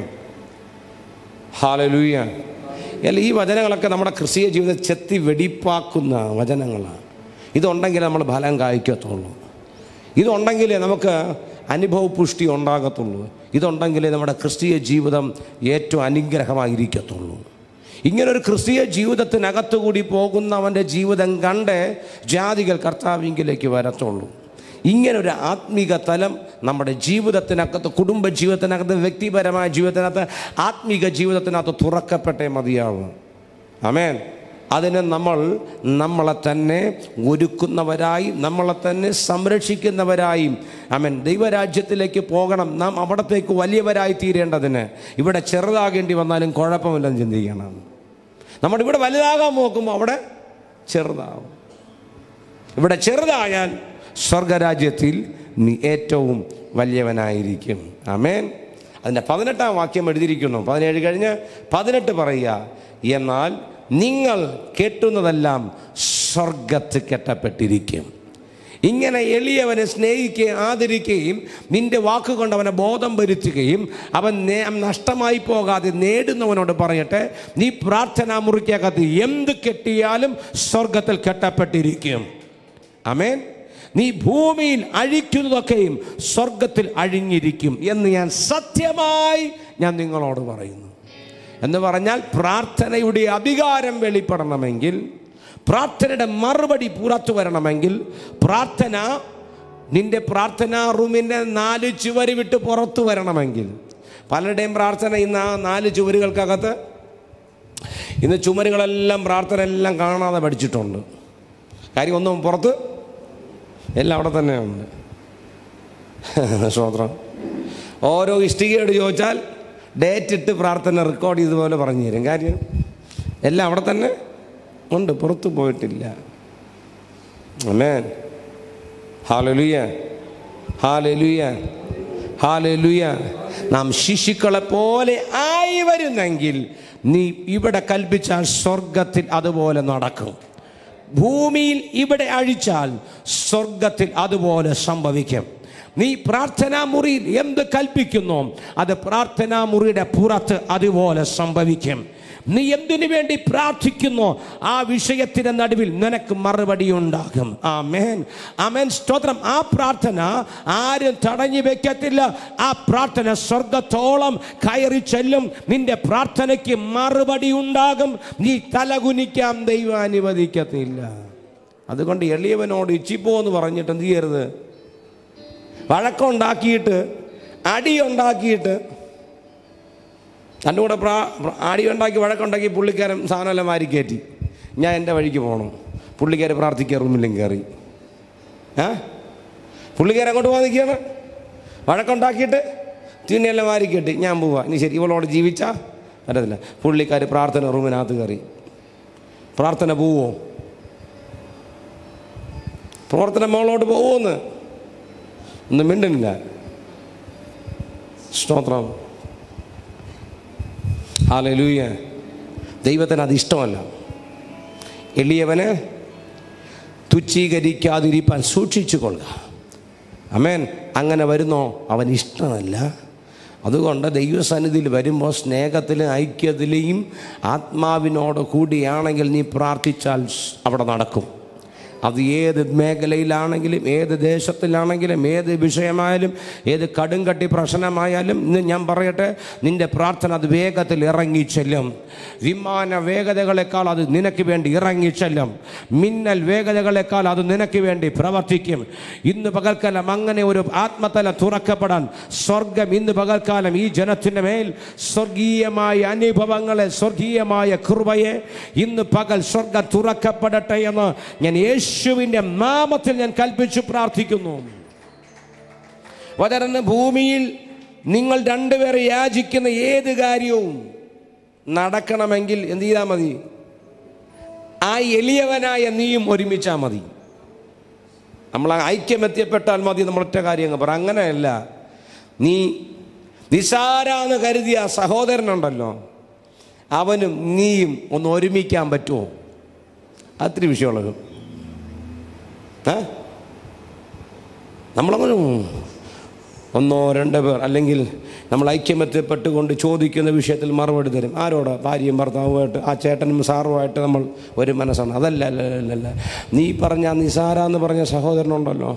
ഹാലലൂയ അല്ല ഈ വചനങ്ങളൊക്കെ നമ്മുടെ ക്രിസ്തീയ ജീവിതം ചെത്തി വെടിപ്പാക്കുന്ന വചനങ്ങളാണ് ഇതുണ്ടെങ്കിൽ നമ്മൾ ഫലം കായ്ക്കത്തുള്ളൂ ഇതുണ്ടെങ്കിലേ നമുക്ക് അനുഭവ പുഷ്ടി ഉണ്ടാകത്തുള്ളൂ ഇതുണ്ടെങ്കിലേ നമ്മുടെ ക്രിസ്തീയ ജീവിതം ഏറ്റവും അനുഗ്രഹമായിരിക്കത്തുള്ളൂ ഇങ്ങനൊരു ക്രിസ്തീയ ജീവിതത്തിനകത്തുകൂടി പോകുന്നവൻ്റെ ജീവിതം കണ്ട് ജാതികൾ കർത്താവിങ്കിലേക്ക് വരത്തുള്ളൂ ഇങ്ങനൊരു ആത്മീക തലം നമ്മുടെ ജീവിതത്തിനകത്ത് കുടുംബ ജീവിതത്തിനകത്ത് വ്യക്തിപരമായ ജീവിതത്തിനകത്ത് ആത്മീക ജീവിതത്തിനകത്ത് തുറക്കപ്പെട്ടേ മതിയാവും അമേൻ അതിന് നമ്മൾ നമ്മളെ തന്നെ ഒരുക്കുന്നവരായി നമ്മളെ തന്നെ സംരക്ഷിക്കുന്നവരായും അമേൻ ദൈവരാജ്യത്തിലേക്ക് പോകണം നാം അവിടത്തേക്ക് വലിയവരായി തീരേണ്ടതിന് ഇവിടെ ചെറുതാകേണ്ടി വന്നാലും കുഴപ്പമില്ലെന്ന് ചിന്തിക്കണം നമ്മുടെ ഇവിടെ വലുതാകാൻ നോക്കുമ്പോൾ അവിടെ ചെറുതാവും ഇവിടെ ചെറുതായാൽ സ്വർഗരാജ്യത്തിൽ നീ ഏറ്റവും വലിയവനായിരിക്കും ആമേൻ അതിൻ്റെ പതിനെട്ടാം വാക്യം എഴുതിയിരിക്കുന്നു പതിനേഴ് കഴിഞ്ഞ് പതിനെട്ട് പറയുക എന്നാൽ നിങ്ങൾ കെട്ടുന്നതെല്ലാം സ്വർഗത്ത് കെട്ടപ്പെട്ടിരിക്കും ഇങ്ങനെ എളിയവനെ സ്നേഹിക്കുകയും ആദരിക്കുകയും നിന്റെ വാക്കുകൊണ്ട് അവനെ ബോധം വരുത്തുകയും അവൻ നേ- നഷ്ടമായി പോകാതെ നേടുന്നവനോട് പറയട്ടെ നീ പ്രാർത്ഥനാ മുറിക്കകത്ത് എന്ത് കെട്ടിയാലും സ്വർഗത്തിൽ കെട്ടപ്പെട്ടിരിക്കും അമേൻ നീ ഭൂമിയിൽ അഴിക്കുന്നതൊക്കെയും സ്വർഗത്തിൽ അഴിഞ്ഞിരിക്കും എന്ന് ഞാൻ സത്യമായി ഞാൻ നിങ്ങളോട് പറയുന്നു എന്ന് പറഞ്ഞാൽ പ്രാർത്ഥനയുടെ അധികാരം വെളിപ്പെടണമെങ്കിൽ പ്രാർത്ഥനയുടെ മറുപടി പുറത്തു വരണമെങ്കിൽ പ്രാർത്ഥന നിന്റെ പ്രാർത്ഥനാ റൂമിൻ്റെ നാല് ചുവര് വിട്ട് പുറത്തു വരണമെങ്കിൽ പലരുടെയും പ്രാർത്ഥന ഇന്ന് ആ നാല് ചുവരുകൾക്കകത്ത് ഇന്ന് ചുമരുകളെല്ലാം പ്രാർത്ഥന എല്ലാം കാണാതെ പഠിച്ചിട്ടുണ്ട് കാര്യം ഒന്നും പുറത്ത് എല്ലാം അവിടെ തന്നെയുണ്ട് സ്തോത്രം ഓരോ ഇഷ്ടികയോട് ചോദിച്ചാൽ ഡേറ്റ് ഇട്ട് പ്രാർത്ഥന റെക്കോർഡ് ചെയ്തതുപോലെ പറഞ്ഞു തരും കാര്യം എല്ലാം അവിടെ തന്നെ ഉണ്ട് പുറത്തു പോയിട്ടില്ല അമേൻ ഹാലലുയ ഹാലലുയ ഹാലലുയ നാം ശിശുക്കളെ പോലെ ആയി വരുന്നെങ്കിൽ നീ ഇവിടെ കൽപ്പിച്ചാൽ സ്വർഗത്തിൽ അതുപോലെ നടക്കും ഭൂമിയിൽ ഇവിടെ അഴിച്ചാൽ സ്വർഗത്തിൽ അതുപോലെ സംഭവിക്കും നീ പ്രാർത്ഥനാ മുറിയിൽ എന്ത് കൽപ്പിക്കുന്നു അത് പ്രാർത്ഥനാ മുറിയുടെ പുറത്ത് അതുപോലെ സംഭവിക്കും നീ എന്തിനു വേണ്ടി പ്രാർത്ഥിക്കുന്നു ആ വിഷയത്തിന്റെ നടുവിൽ നിനക്ക് മറുപടി ഉണ്ടാകും ആമേൻ ആമേൻ സ്തോത്രം ആ പ്രാർത്ഥന ആരും തടഞ്ഞു വെക്കത്തില്ല ആ പ്രാർത്ഥന സ്വർഗത്തോളം കയറി ചെല്ലും നിന്റെ പ്രാർത്ഥനയ്ക്ക് മറുപടി ഉണ്ടാകും നീ തലകുനിക്കാൻ ദൈവം അനുവദിക്കത്തില്ല അതുകൊണ്ട് എളിയവനോട് ഇച്ചിപ്പോ എന്ന് പറഞ്ഞിട്ട് എന്ത് ചെയ്യരുത് വഴക്കമുണ്ടാക്കിയിട്ട് അടിയുണ്ടാക്കിയിട്ട് തൻ്റെ കൂടെ പ്രാ അടിയുണ്ടാക്കി വഴക്കുണ്ടാക്കി പുള്ളിക്കാരൻ സാധനമെല്ലാം വാരി കയറ്റി ഞാൻ എൻ്റെ വഴിക്ക് പോകണം പുള്ളിക്കാരെ പ്രാർത്ഥിക്കുക റൂമിലും കയറി ഏ പുള്ളിക്കാരൻ അങ്ങോട്ട് പോകാൻ നിൽക്കുകയാണ് വഴക്കുണ്ടാക്കിയിട്ട് തിന്നെല്ലാം വാരി കെട്ടി ഞാൻ പോവാ ഇനി ശരി ഇവളോട് ജീവിച്ചാ പറ്റത്തില്ല പുള്ളിക്കാർ പ്രാർത്ഥന റൂമിനകത്ത് കയറി പ്രാർത്ഥന പോവോ പ്രവർത്തന മോളോട്ട് പോവുമെന്ന് ഒന്നും മിണ്ടുന്നില്ല സ്തോത്രം ഹാലലൂയ ദൈവത്തിന് അത് ഇഷ്ടമല്ല എളിയവന് തുച്ഛീകരിക്കാതിരിപ്പാൻ സൂക്ഷിച്ചു കൊള്ളുക അമേൻ അങ്ങനെ വരുന്നോ അവൻ ഇഷ്ടമല്ല അതുകൊണ്ട് ദൈവസന്നിധിയിൽ വരുമ്പോൾ സ്നേഹത്തിലും ഐക്യത്തിലെയും ആത്മാവിനോട് കൂടിയാണെങ്കിൽ നീ പ്രാർത്ഥിച്ചാൽ അവിടെ നടക്കും അത് ഏത് മേഖലയിലാണെങ്കിലും ഏത് ദേശത്തിലാണെങ്കിലും ഏത് വിഷയമായാലും ഏത് കടുംകട്ടി പ്രശ്നമായാലും ഇന്ന് ഞാൻ പറയട്ടെ നിന്റെ പ്രാർത്ഥന അത് വേഗത്തിൽ ഇറങ്ങിച്ചെല്ലും വിമാന വേഗതകളെക്കാൾ അത് നിനക്ക് വേണ്ടി ഇറങ്ങിച്ചെല്ലും മിന്നൽ വേഗതകളെക്കാൾ അത് നിനക്ക് വേണ്ടി പ്രവർത്തിക്കും ഇന്ന് പകൽക്കാലം അങ്ങനെ ഒരു ആത്മതല തുറക്കപ്പെടാൻ സ്വർഗം ഇന്ന് പകൽക്കാലം ഈ ജനത്തിൻ്റെ മേൽ സ്വർഗീയമായ അനുഭവങ്ങളെ സ്വർഗീയമായ കൃപയെ ഇന്ന് പകൽ സ്വർഗം തുറക്കപ്പെടട്ടെ എന്ന് ഞാൻ യേശുവിൻ്റെ നാമത്തിൽ ഞാൻ കൽപ്പിച്ചു പ്രാർത്ഥിക്കുന്നു വചനം ഭൂമിയിൽ നിങ്ങൾ രണ്ടുപേർ യാചിക്കുന്ന ഏത് കാര്യവും നടക്കണമെങ്കിൽ എന്ത് ചെയ്താൽ മതി ആ എളിയവനായ നീയും ഒരുമിച്ചാൽ മതി നമ്മൾ ആ ഐക്യം എത്തിയപ്പെട്ടാൽ മതി നമ്മൾ ഒറ്റ കാര്യം അങ്ങ് പറ അങ്ങനെയല്ല നീ നിസാരാന്ന് കരുതിയ ആ സഹോദരനുണ്ടല്ലോ അവനും നീയും ഒന്ന് ഒരുമിക്കാൻ പറ്റുമോ അത്തിരി വിഷയമുള്ളത് ഏ നമ്മളങ്ങനെ ഒന്നോ രണ്ടോ പേർ അല്ലെങ്കിൽ നമ്മൾ ഐക്യമത്യപ്പെട്ടുകൊണ്ട് ചോദിക്കുന്ന വിഷയത്തിൽ മറുപടി തരും ആരോട് ഭാര്യയും ഭർത്താവുമായിട്ട് ആ ചേട്ടനും സാറുമായിട്ട് നമ്മൾ ഒരു മനസ്സാണ് അതല്ല അല്ല അല്ല അല്ല നീ പറഞ്ഞ ആ നിസാര എന്ന് പറഞ്ഞ സഹോദരനുണ്ടല്ലോ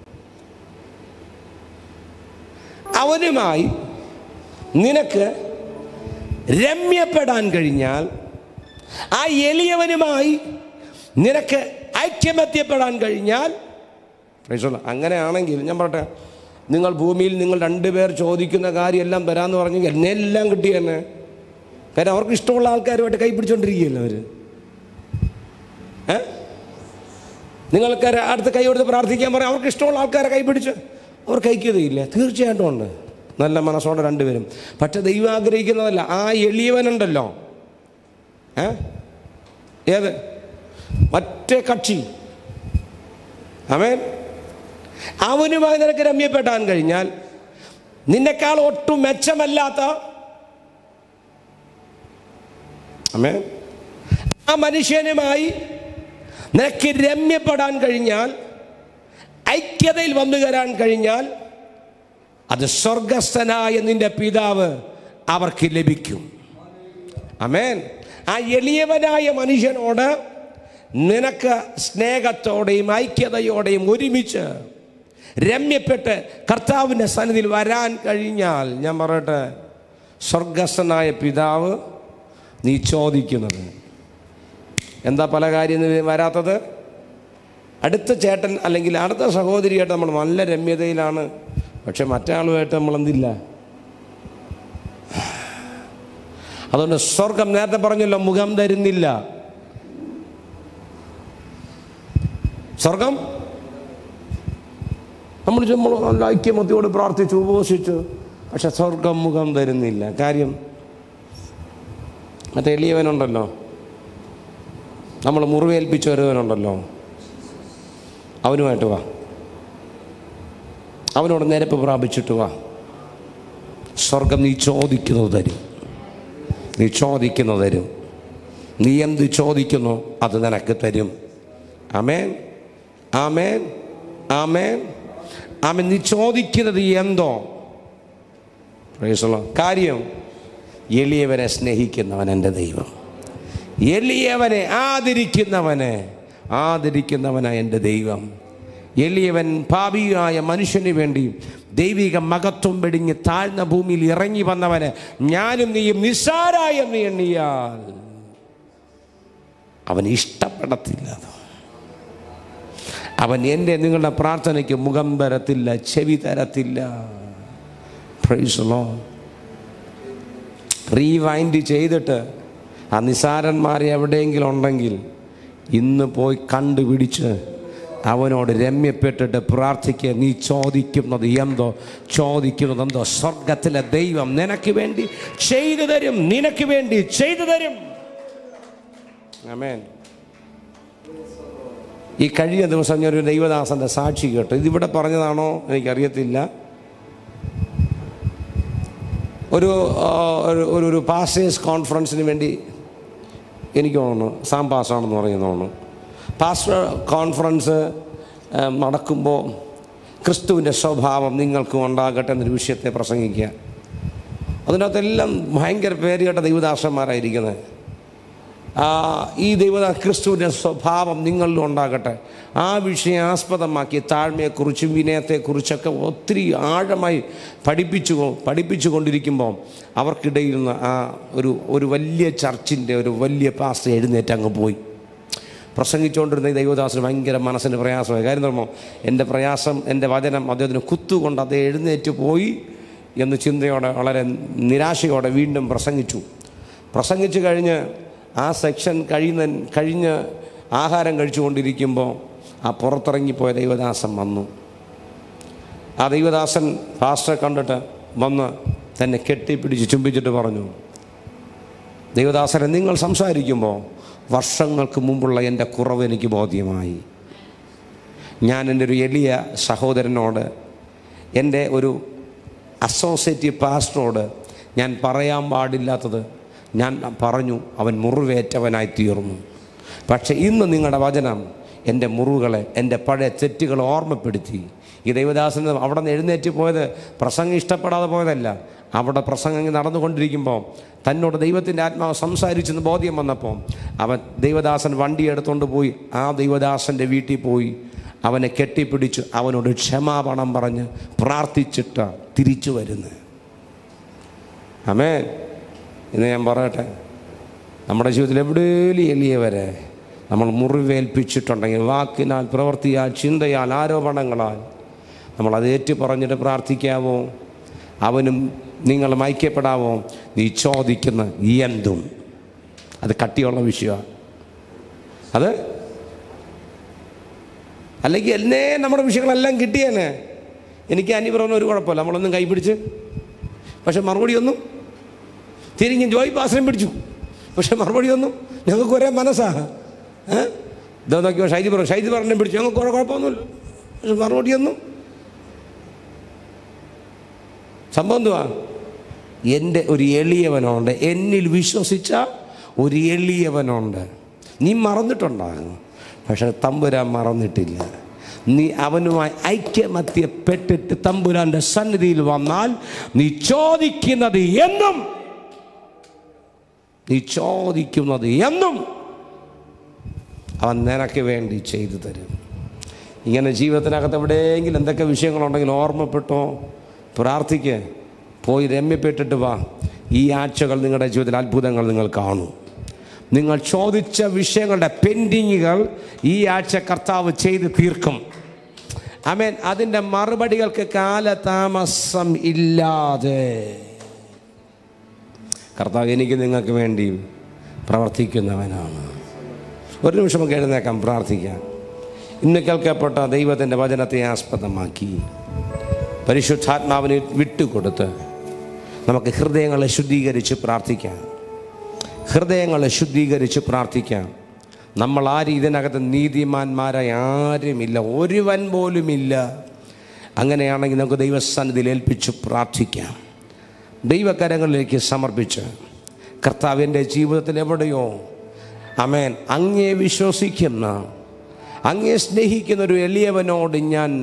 അവനുമായി നിനക്ക് രമ്യപ്പെടാൻ കഴിഞ്ഞാൽ ആ എളിയവനുമായി നിനക്ക് ഐക്യമത്യപ്പെടാൻ കഴിഞ്ഞാൽ Praise the Lord. അങ്ങനെയാണെങ്കിൽ ഞാൻ പറയട്ടെ നിങ്ങൾ ഭൂമിയിൽ നിങ്ങൾ രണ്ടുപേർ ചോദിക്കുന്ന കാര്യമെല്ലാം തരാമെന്ന് പറഞ്ഞെങ്കിൽ എന്നെ എല്ലാം കിട്ടി തന്നെ കാര്യം അവർക്ക് ഇഷ്ടമുള്ള ആൾക്കാരുമായിട്ട് കൈ പിടിച്ചോണ്ടിരിക്കുകയല്ലോ അവർ ഏ നിങ്ങൾക്ക് അടുത്ത് കൈ കൊടുത്ത് പ്രാർത്ഥിക്കാൻ പറയാം അവർക്ക് ഇഷ്ടമുള്ള ആൾക്കാരെ കൈ പിടിച്ച് അവർ കൈക്കതയില്ല തീർച്ചയായിട്ടും ഉണ്ട് നല്ല മനസ്സോടെ രണ്ടുപേരും പക്ഷെ ദൈവം ആഗ്രഹിക്കുന്നതല്ല ആ എളിയവനുണ്ടല്ലോ ഏ ഏത് മറ്റേ കക്ഷി അവൻ അവനുമായി നിനക്ക് രമ്യപ്പെടാൻ കഴിഞ്ഞാൽ നിന്നെക്കാൾ ഒട്ടും മെച്ചമല്ലാത്ത അമേ ആ മനുഷ്യനുമായി നിനക്ക് രമ്യപ്പെടാൻ കഴിഞ്ഞാൽ ഐക്യതയിൽ വന്നു കയറാൻ കഴിഞ്ഞാൽ അത് സ്വർഗസ്ഥനായ നിന്റെ പിതാവ് അവർക്ക് ലഭിക്കും അമേൻ ആ എളിയവനായ മനുഷ്യനോട് നിനക്ക് സ്നേഹത്തോടെയും ഐക്യതയോടെയും ഒരുമിച്ച് രമ്യപ്പെട്ട് കർത്താവിൻ്റെ സന്നിധിയിൽ വരാൻ കഴിഞ്ഞാൽ ഞാൻ പറയട്ടെ സ്വർഗസ്ഥനായ പിതാവ് നീ ചോദിക്കുന്നത് എന്താ പല കാര്യം നീ വരാത്തത് അടുത്ത ചേട്ടൻ അല്ലെങ്കിൽ അടുത്ത സഹോദരിയായിട്ട് നമ്മൾ നല്ല രമ്യതയിലാണ് പക്ഷെ മറ്റാളുമായിട്ട് നമ്മൾ എന്തില്ല അതുകൊണ്ട് സ്വർഗം നേരത്തെ പറഞ്ഞല്ലോ മുഖം തരുന്നില്ല സ്വർഗം നമ്മൾ നമ്മൾ നല്ല ഐക്യമത്തിയോട് പ്രാർത്ഥിച്ചു ഉപവസിച്ചു പക്ഷെ സ്വർഗം മുഖം തരുന്നില്ല കാര്യം മറ്റേ എളിയവനുണ്ടല്ലോ നമ്മൾ മുറിവേൽപ്പിച്ച ഒരുവനുണ്ടല്ലോ അവനുമായിട്ട് വാ അവനോട് നിരപ്പ് പ്രാപിച്ചിട്ട് വാ സ്വർഗം നീ ചോദിക്കുന്നത് തരും നീ ചോദിക്കുന്നത് തരും നീ എന്ത് ചോദിക്കുന്നു അത് നിനക്ക് തരും ആമേൻ ആമേൻ ആമേൻ ആമേൻ നീ ചോദിക്കുന്നത് എന്തോ Praise the Lord. കാര്യം എളിയവനെ സ്നേഹിക്കുന്നവൻ എൻ്റെ ദൈവം എളിയവനെ ആദരിക്കുന്നവനെ ആദരിക്കുന്നവനാണ് എൻ്റെ ദൈവം എളിയവൻ പാപിയായ മനുഷ്യന് വേണ്ടി ദൈവിക മകത്വം വെടിഞ്ഞ് താഴ്ന്ന ഭൂമിയിൽ ഇറങ്ങി വന്നവനെ ഞാനും നീയും നിസ്സാരായ നീ എണ്ണിയാൽ അവൻ ഇഷ്ടപ്പെടത്തില്ല അത്. അവൻ എൻ്റെ നിങ്ങളുടെ പ്രാർത്ഥനയ്ക്ക് മുഖം തരത്തില്ല ചെവി തരത്തില്ല പ്രൈസ് ലോ റീവൈൻഡ് ചെയ്തിട്ട് ആ നിസാരന്മാർ എവിടെയെങ്കിലും ഉണ്ടെങ്കിൽ ഇന്ന് പോയി കണ്ടുപിടിച്ച് അവനോട് രമ്യപ്പെട്ടിട്ട് പ്രാർത്ഥിക്കുക നീ ചോദിക്കുന്നത് എന്തോ ചോദിക്കുന്നത് എന്തോ സ്വർഗത്തിലെ ദൈവം നിനക്ക് വേണ്ടി ചെയ്തു തരും നിനക്ക് വേണ്ടി ചെയ്തു തരും ആമേൻ ഈ കഴിഞ്ഞ ദിവസം ഞാൻ ഒരു ദൈവദാസന്റെ സാക്ഷി കേട്ടു ഇതിവിടെ പറഞ്ഞതാണോ എനിക്കറിയത്തില്ല ഒരു ആ, ഒരു- ഒരു ഒരു പാസ്റ്റേഴ്സ് കോൺഫറൻസിന് വേണ്ടി എനിക്ക് തോന്നുന്നു സാം പാസ്സാണെന്ന് പറയുന്നു തോന്നുന്നു പാസ്റ്റർ കോൺഫറൻസ് ആ, നടക്കുമ്പോൾ ക്രിസ്തുവിൻ്റെ സ്വഭാവം നിങ്ങൾക്കും ഉണ്ടാകട്ടെ എന്നൊരു വിഷയത്തെ പ്രസംഗിക്കുക അതിനകത്തെല്ലാം ഭയങ്കര പേരുകേട്ട ദൈവദാസന്മാരായിരിക്കുന്നത് ആ, ഈ ദൈവദാ ക്രിസ്തുവിൻ്റെ സ്വഭാവം നിങ്ങളിലും ഉണ്ടാകട്ടെ ആ വിഷയം ആസ്പദമാക്കി താഴ്മയെക്കുറിച്ചും വിനയത്തെക്കുറിച്ചൊക്കെ ഒത്തിരി ആഴമായി പഠിപ്പിച്ചു കൊ- പഠിപ്പിച്ചു കൊണ്ടിരിക്കുമ്പോൾ അവർക്കിടയിൽ നിന്ന് ആ ഒരു ഒരു വലിയ ചർച്ചിൻ്റെ ഒരു വലിയ പാസ്റ്റർ എഴുന്നേറ്റ് അങ്ങ് പോയി പ്രസംഗിച്ചുകൊണ്ടിരുന്ന ഈ ദൈവദാസന് ഭയങ്കര മനസ്സിന് പ്രയാസമായി കാര്യം പറയുമ്പോൾ എൻ്റെ പ്രയാസം എൻ്റെ വചനം അദ്ദേഹത്തിന് കുത്തുകൊണ്ട് അദ്ദേഹം എഴുന്നേറ്റ് പോയി എന്ന് ചിന്തയോടെ വളരെ നിരാശയോടെ വീണ്ടും പ്രസംഗിച്ചു പ്രസംഗിച്ചു കഴിഞ്ഞ് ആ സെക്ഷൻ കഴിയുന്ന കഴിഞ്ഞ് ആഹാരം കഴിച്ചുകൊണ്ടിരിക്കുമ്പോൾ ആ പുറത്തിറങ്ങിപ്പോയ ദൈവദാസൻ വന്നു ആ ദൈവദാസൻ പാസ്റ്ററെ കണ്ടിട്ട് വന്ന് തന്നെ കെട്ടിപ്പിടിച്ച് ചുംബിച്ചിട്ട് പറഞ്ഞു ദൈവദാസനെ നിങ്ങൾ സംസാരിക്കുമ്പോൾ വർഷങ്ങൾക്ക് മുമ്പുള്ള എൻ്റെ കുറവ് എനിക്ക് ബോധ്യമായി ഞാൻ എൻ്റെ ഒരു എളിയ സഹോദരനോട് എൻ്റെ ഒരു അസോസിയേറ്റ് പാസ്റ്ററോട് ഞാൻ പറയാൻ പാടില്ലാത്തത് ഞാൻ പറഞ്ഞു അവൻ മുറിവേറ്റവനായി തീർന്നു പക്ഷേ ഇന്ന് നിങ്ങളുടെ വചനം എൻ്റെ മുറിവുകളെ എൻ്റെ പഴയ തെറ്റുകൾ ഓർമ്മപ്പെടുത്തി ഈ ദൈവദാസൻ അവിടെ നിന്ന് എഴുന്നേറ്റ് പോയത് പ്രസംഗം ഇഷ്ടപ്പെടാതെ പോയതല്ല അവിടെ പ്രസംഗം നടന്നുകൊണ്ടിരിക്കുമ്പോൾ തന്നോട് ദൈവത്തിൻ്റെ ആത്മാവ് സംസാരിച്ചെന്ന് ബോധ്യം വന്നപ്പോൾ അവൻ ദൈവദാസൻ വണ്ടി എടുത്തുകൊണ്ട് പോയി ആ ദൈവദാസൻ്റെ വീട്ടിൽ പോയി അവനെ കെട്ടിപ്പിടിച്ച് അവനോട് ക്ഷമാപണം പറഞ്ഞ് പ്രാർത്ഥിച്ചിട്ട് തിരിച്ചു വരുന്നത് അമേ ഇന്ന് ഞാൻ പറയട്ടെ നമ്മുടെ ജീവിതത്തിൽ എവിടെയും എളിയവരെ നമ്മൾ മുറിവേൽപ്പിച്ചിട്ടുണ്ടെങ്കിൽ വാക്കിനാൽ പ്രവൃത്തിയാൽ ചിന്തയാൽ ആരോപണങ്ങളാൽ നമ്മൾ അത് ഏറ്റു പറഞ്ഞിട്ട് പ്രാർത്ഥിക്കാവോ അവനും നിങ്ങളും ഐക്യപ്പെടാവോ നീ ചോദിക്കുന്ന എന്തും അത് കട്ടിയുള്ള വിഷയമാണ് അത് അല്ലെങ്കിൽ എന്നേ നമ്മുടെ വിഷയങ്ങളെല്ലാം കിട്ടിയേനെ എനിക്ക് അനിപുറം ഒരു കുഴപ്പമില്ല നമ്മളൊന്നും കൈപിടിച്ച് പക്ഷെ മറുപടി ഒന്നും തിരിഞ്ഞ് ജോയ് പാസനം പിടിച്ചു പക്ഷെ മറുപടി ഒന്നും ഞങ്ങൾക്ക് ഒരേ മനസ്സാ ഏഹ് ഇതാ നോക്കിയോ ഷൈജി പറഞ്ഞു ഷൈജി പറഞ്ഞെ പിടിച്ചു ഞങ്ങൾക്ക് കുറെ കുഴപ്പമൊന്നുമില്ല പക്ഷെ മറുപടി ഒന്നും സംഭവം എന്തുവാ എൻ്റെ ഒരു എളിയവനുണ്ട് എന്നിൽ വിശ്വസിച്ച ഒരു എളിയവനുണ്ട് നീ മറന്നിട്ടുണ്ടാകും പക്ഷെ തമ്പുരാൻ മറന്നിട്ടില്ല നീ അവനുമായി ഐക്യമത്യപ്പെട്ടിട്ട് തമ്പുരാന്റെ സന്നിധിയിൽ വന്നാൽ നീ ചോദിക്കുന്നത് എന്നും നീ ചോദിക്കുന്നത് എന്നും അവൻ നിനക്ക് വേണ്ടി ചെയ്തു തരും ഇങ്ങനെ ജീവിതത്തിനകത്ത് എവിടെയെങ്കിലും എന്തൊക്കെ വിഷയങ്ങളുണ്ടെങ്കിൽ ഓർമ്മപ്പെട്ടോ പ്രാർത്ഥിക്ക് പോയി രമ്യപ്പെട്ടിട്ട് വാ ഈ ആഴ്ചകൾ നിങ്ങളുടെ ജീവിതത്തിൽ അത്ഭുതങ്ങൾ നിങ്ങൾ കാണും നിങ്ങൾ ചോദിച്ച വിഷയങ്ങളുടെ പെൻഡിങ്ങുകൾ ഈ ആഴ്ച കർത്താവ് ചെയ്ത് തീർക്കും അമേൻ അതിൻ്റെ മറുപടികൾക്ക് കാലതാമസം ഇല്ലാതെ കർത്താവ് എനിക്ക് നിങ്ങൾക്ക് വേണ്ടി പ്രവർത്തിക്കുന്നവനാണ് ഒരു നിമിഷം നമുക്ക് എഴുന്നേക്കാം പ്രാർത്ഥിക്കാം ഇന്ന് കേൾക്കപ്പെട്ട ദൈവത്തിൻ്റെ വചനത്തെ ആസ്പദമാക്കി പരിശുദ്ധാത്മാവിനെ വിട്ടുകൊടുത്ത് നമുക്ക് ഹൃദയങ്ങളെ ശുദ്ധീകരിച്ച് പ്രാർത്ഥിക്കാം ഹൃദയങ്ങളെ ശുദ്ധീകരിച്ച് പ്രാർത്ഥിക്കാം നമ്മൾ ആരും ഇതിനകത്ത് നീതിമാന്മാരായി ആരുമില്ല ഒരുവൻ പോലുമില്ല അങ്ങനെയാണെങ്കിൽ നമുക്ക് ദൈവസന്നിധിയിൽ ഏൽപ്പിച്ച് പ്രാർത്ഥിക്കാം ദൈവകരങ്ങളിലേക്ക് സമർപ്പിച്ച് കർത്താവിൻ്റെ ജീവിതത്തിൽ എവിടെയോ അമേൻ അങ്ങേ വിശ്വസിക്കുന്ന അങ്ങേ സ്നേഹിക്കുന്ന ഒരു എളിയവനോട് ഞാൻ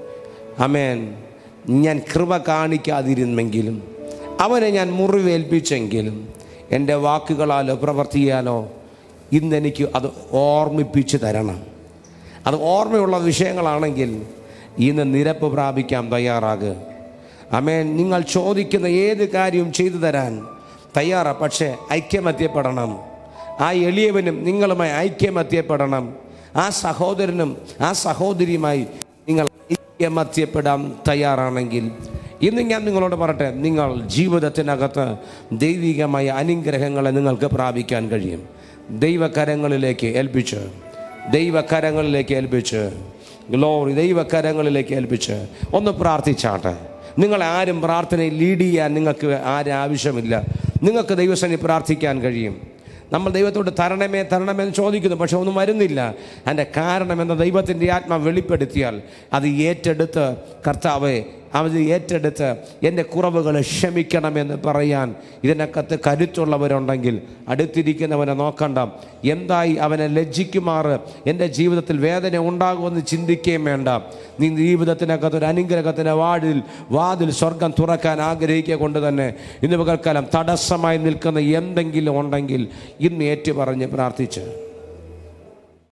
അമേൻ ഞാൻ കൃപ കാണിക്കാതിരുന്നെങ്കിലും അവനെ ഞാൻ മുറിവേൽപ്പിച്ചെങ്കിലും എൻ്റെ വാക്കുകളാലോ പ്രവർത്തിയാലോ ഇന്നെനിക്ക് അത് ഓർമ്മിപ്പിച്ച് തരണം അത് ഓർമ്മയുള്ള വിഷയങ്ങളാണെങ്കിൽ ഇന്ന് നിരപ്പ് പ്രാപിക്കാൻ തയ്യാറാകുക അമേൻ നിങ്ങൾ ചോദിക്കുന്ന ഏത് കാര്യവും ചെയ്തു തരാൻ തയ്യാറാ പക്ഷേ ഐക്യമത്യപ്പെടണം ആ എളിയവനും നിങ്ങളുമായി ഐക്യമത്യപ്പെടണം ആ സഹോദരനും ആ സഹോദരിയുമായി നിങ്ങൾ ഐക്യമത്യപ്പെടാൻ തയ്യാറാണെങ്കിൽ ഇന്ന് ഞാൻ നിങ്ങളോട് പറയട്ടെ നിങ്ങൾ ജീവിതത്തിനകത്ത് ദൈവികമായ അനുഗ്രഹങ്ങളെ നിങ്ങൾക്ക് പ്രാപിക്കാൻ കഴിയും ദൈവകരങ്ങളിലേക്ക് ഏൽപ്പിച്ച് ദൈവകരങ്ങളിലേക്ക് ഏൽപ്പിച്ച് ഗ്ലോറി ദൈവകരങ്ങളിലേക്ക് ഏൽപ്പിച്ച് ഒന്ന് പ്രാർത്ഥിച്ചാട്ടെ നിങ്ങൾ ആരും പ്രാർത്ഥനയിൽ ലീഡ് ചെയ്യാൻ നിങ്ങൾക്ക് ആരും ആവശ്യമില്ല നിങ്ങൾക്ക് ദൈവസേന പ്രാർത്ഥിക്കാൻ കഴിയും നമ്മൾ ദൈവത്തോട് തരണമേ തരണമേ എന്ന് ചോദിക്കുന്നു പക്ഷെ ഒന്നും വരുന്നില്ല അതിൻ്റെ കാരണം എന്ന ദൈവത്തിൻ്റെ ആത്മ വെളിപ്പെടുത്തിയാൽ അത് ഏറ്റെടുത്ത് കർത്താവെ അത് ഏറ്റെടുത്ത് എൻ്റെ കുറവുകൾ ക്ഷമിക്കണമെന്ന് പറയാൻ ഇതിനകത്ത് കരുത്തുള്ളവരുണ്ടെങ്കിൽ അടുത്തിരിക്കുന്നവനെ നോക്കണ്ട എന്തായി അവനെ ലജ്ജിക്കുമാറ് എൻ്റെ ജീവിതത്തിൽ വേദന ഉണ്ടാകുമെന്ന് ചിന്തിക്കുകയും വേണ്ട നീ ജീവിതത്തിനകത്ത് ഒരു അനുഗ്രഹത്തിൻ്റെ വാതിൽ വാതിൽ സ്വർഗം തുറക്കാൻ ആഗ്രഹിക്കുക കൊണ്ട് തന്നെ ഇന്ന് പകൽക്കാലം തടസ്സമായി നിൽക്കുന്ന എന്തെങ്കിലും ഉണ്ടെങ്കിൽ ഇന്ന് ഏറ്റുപറഞ്ഞ് പ്രാർത്ഥിച്ച്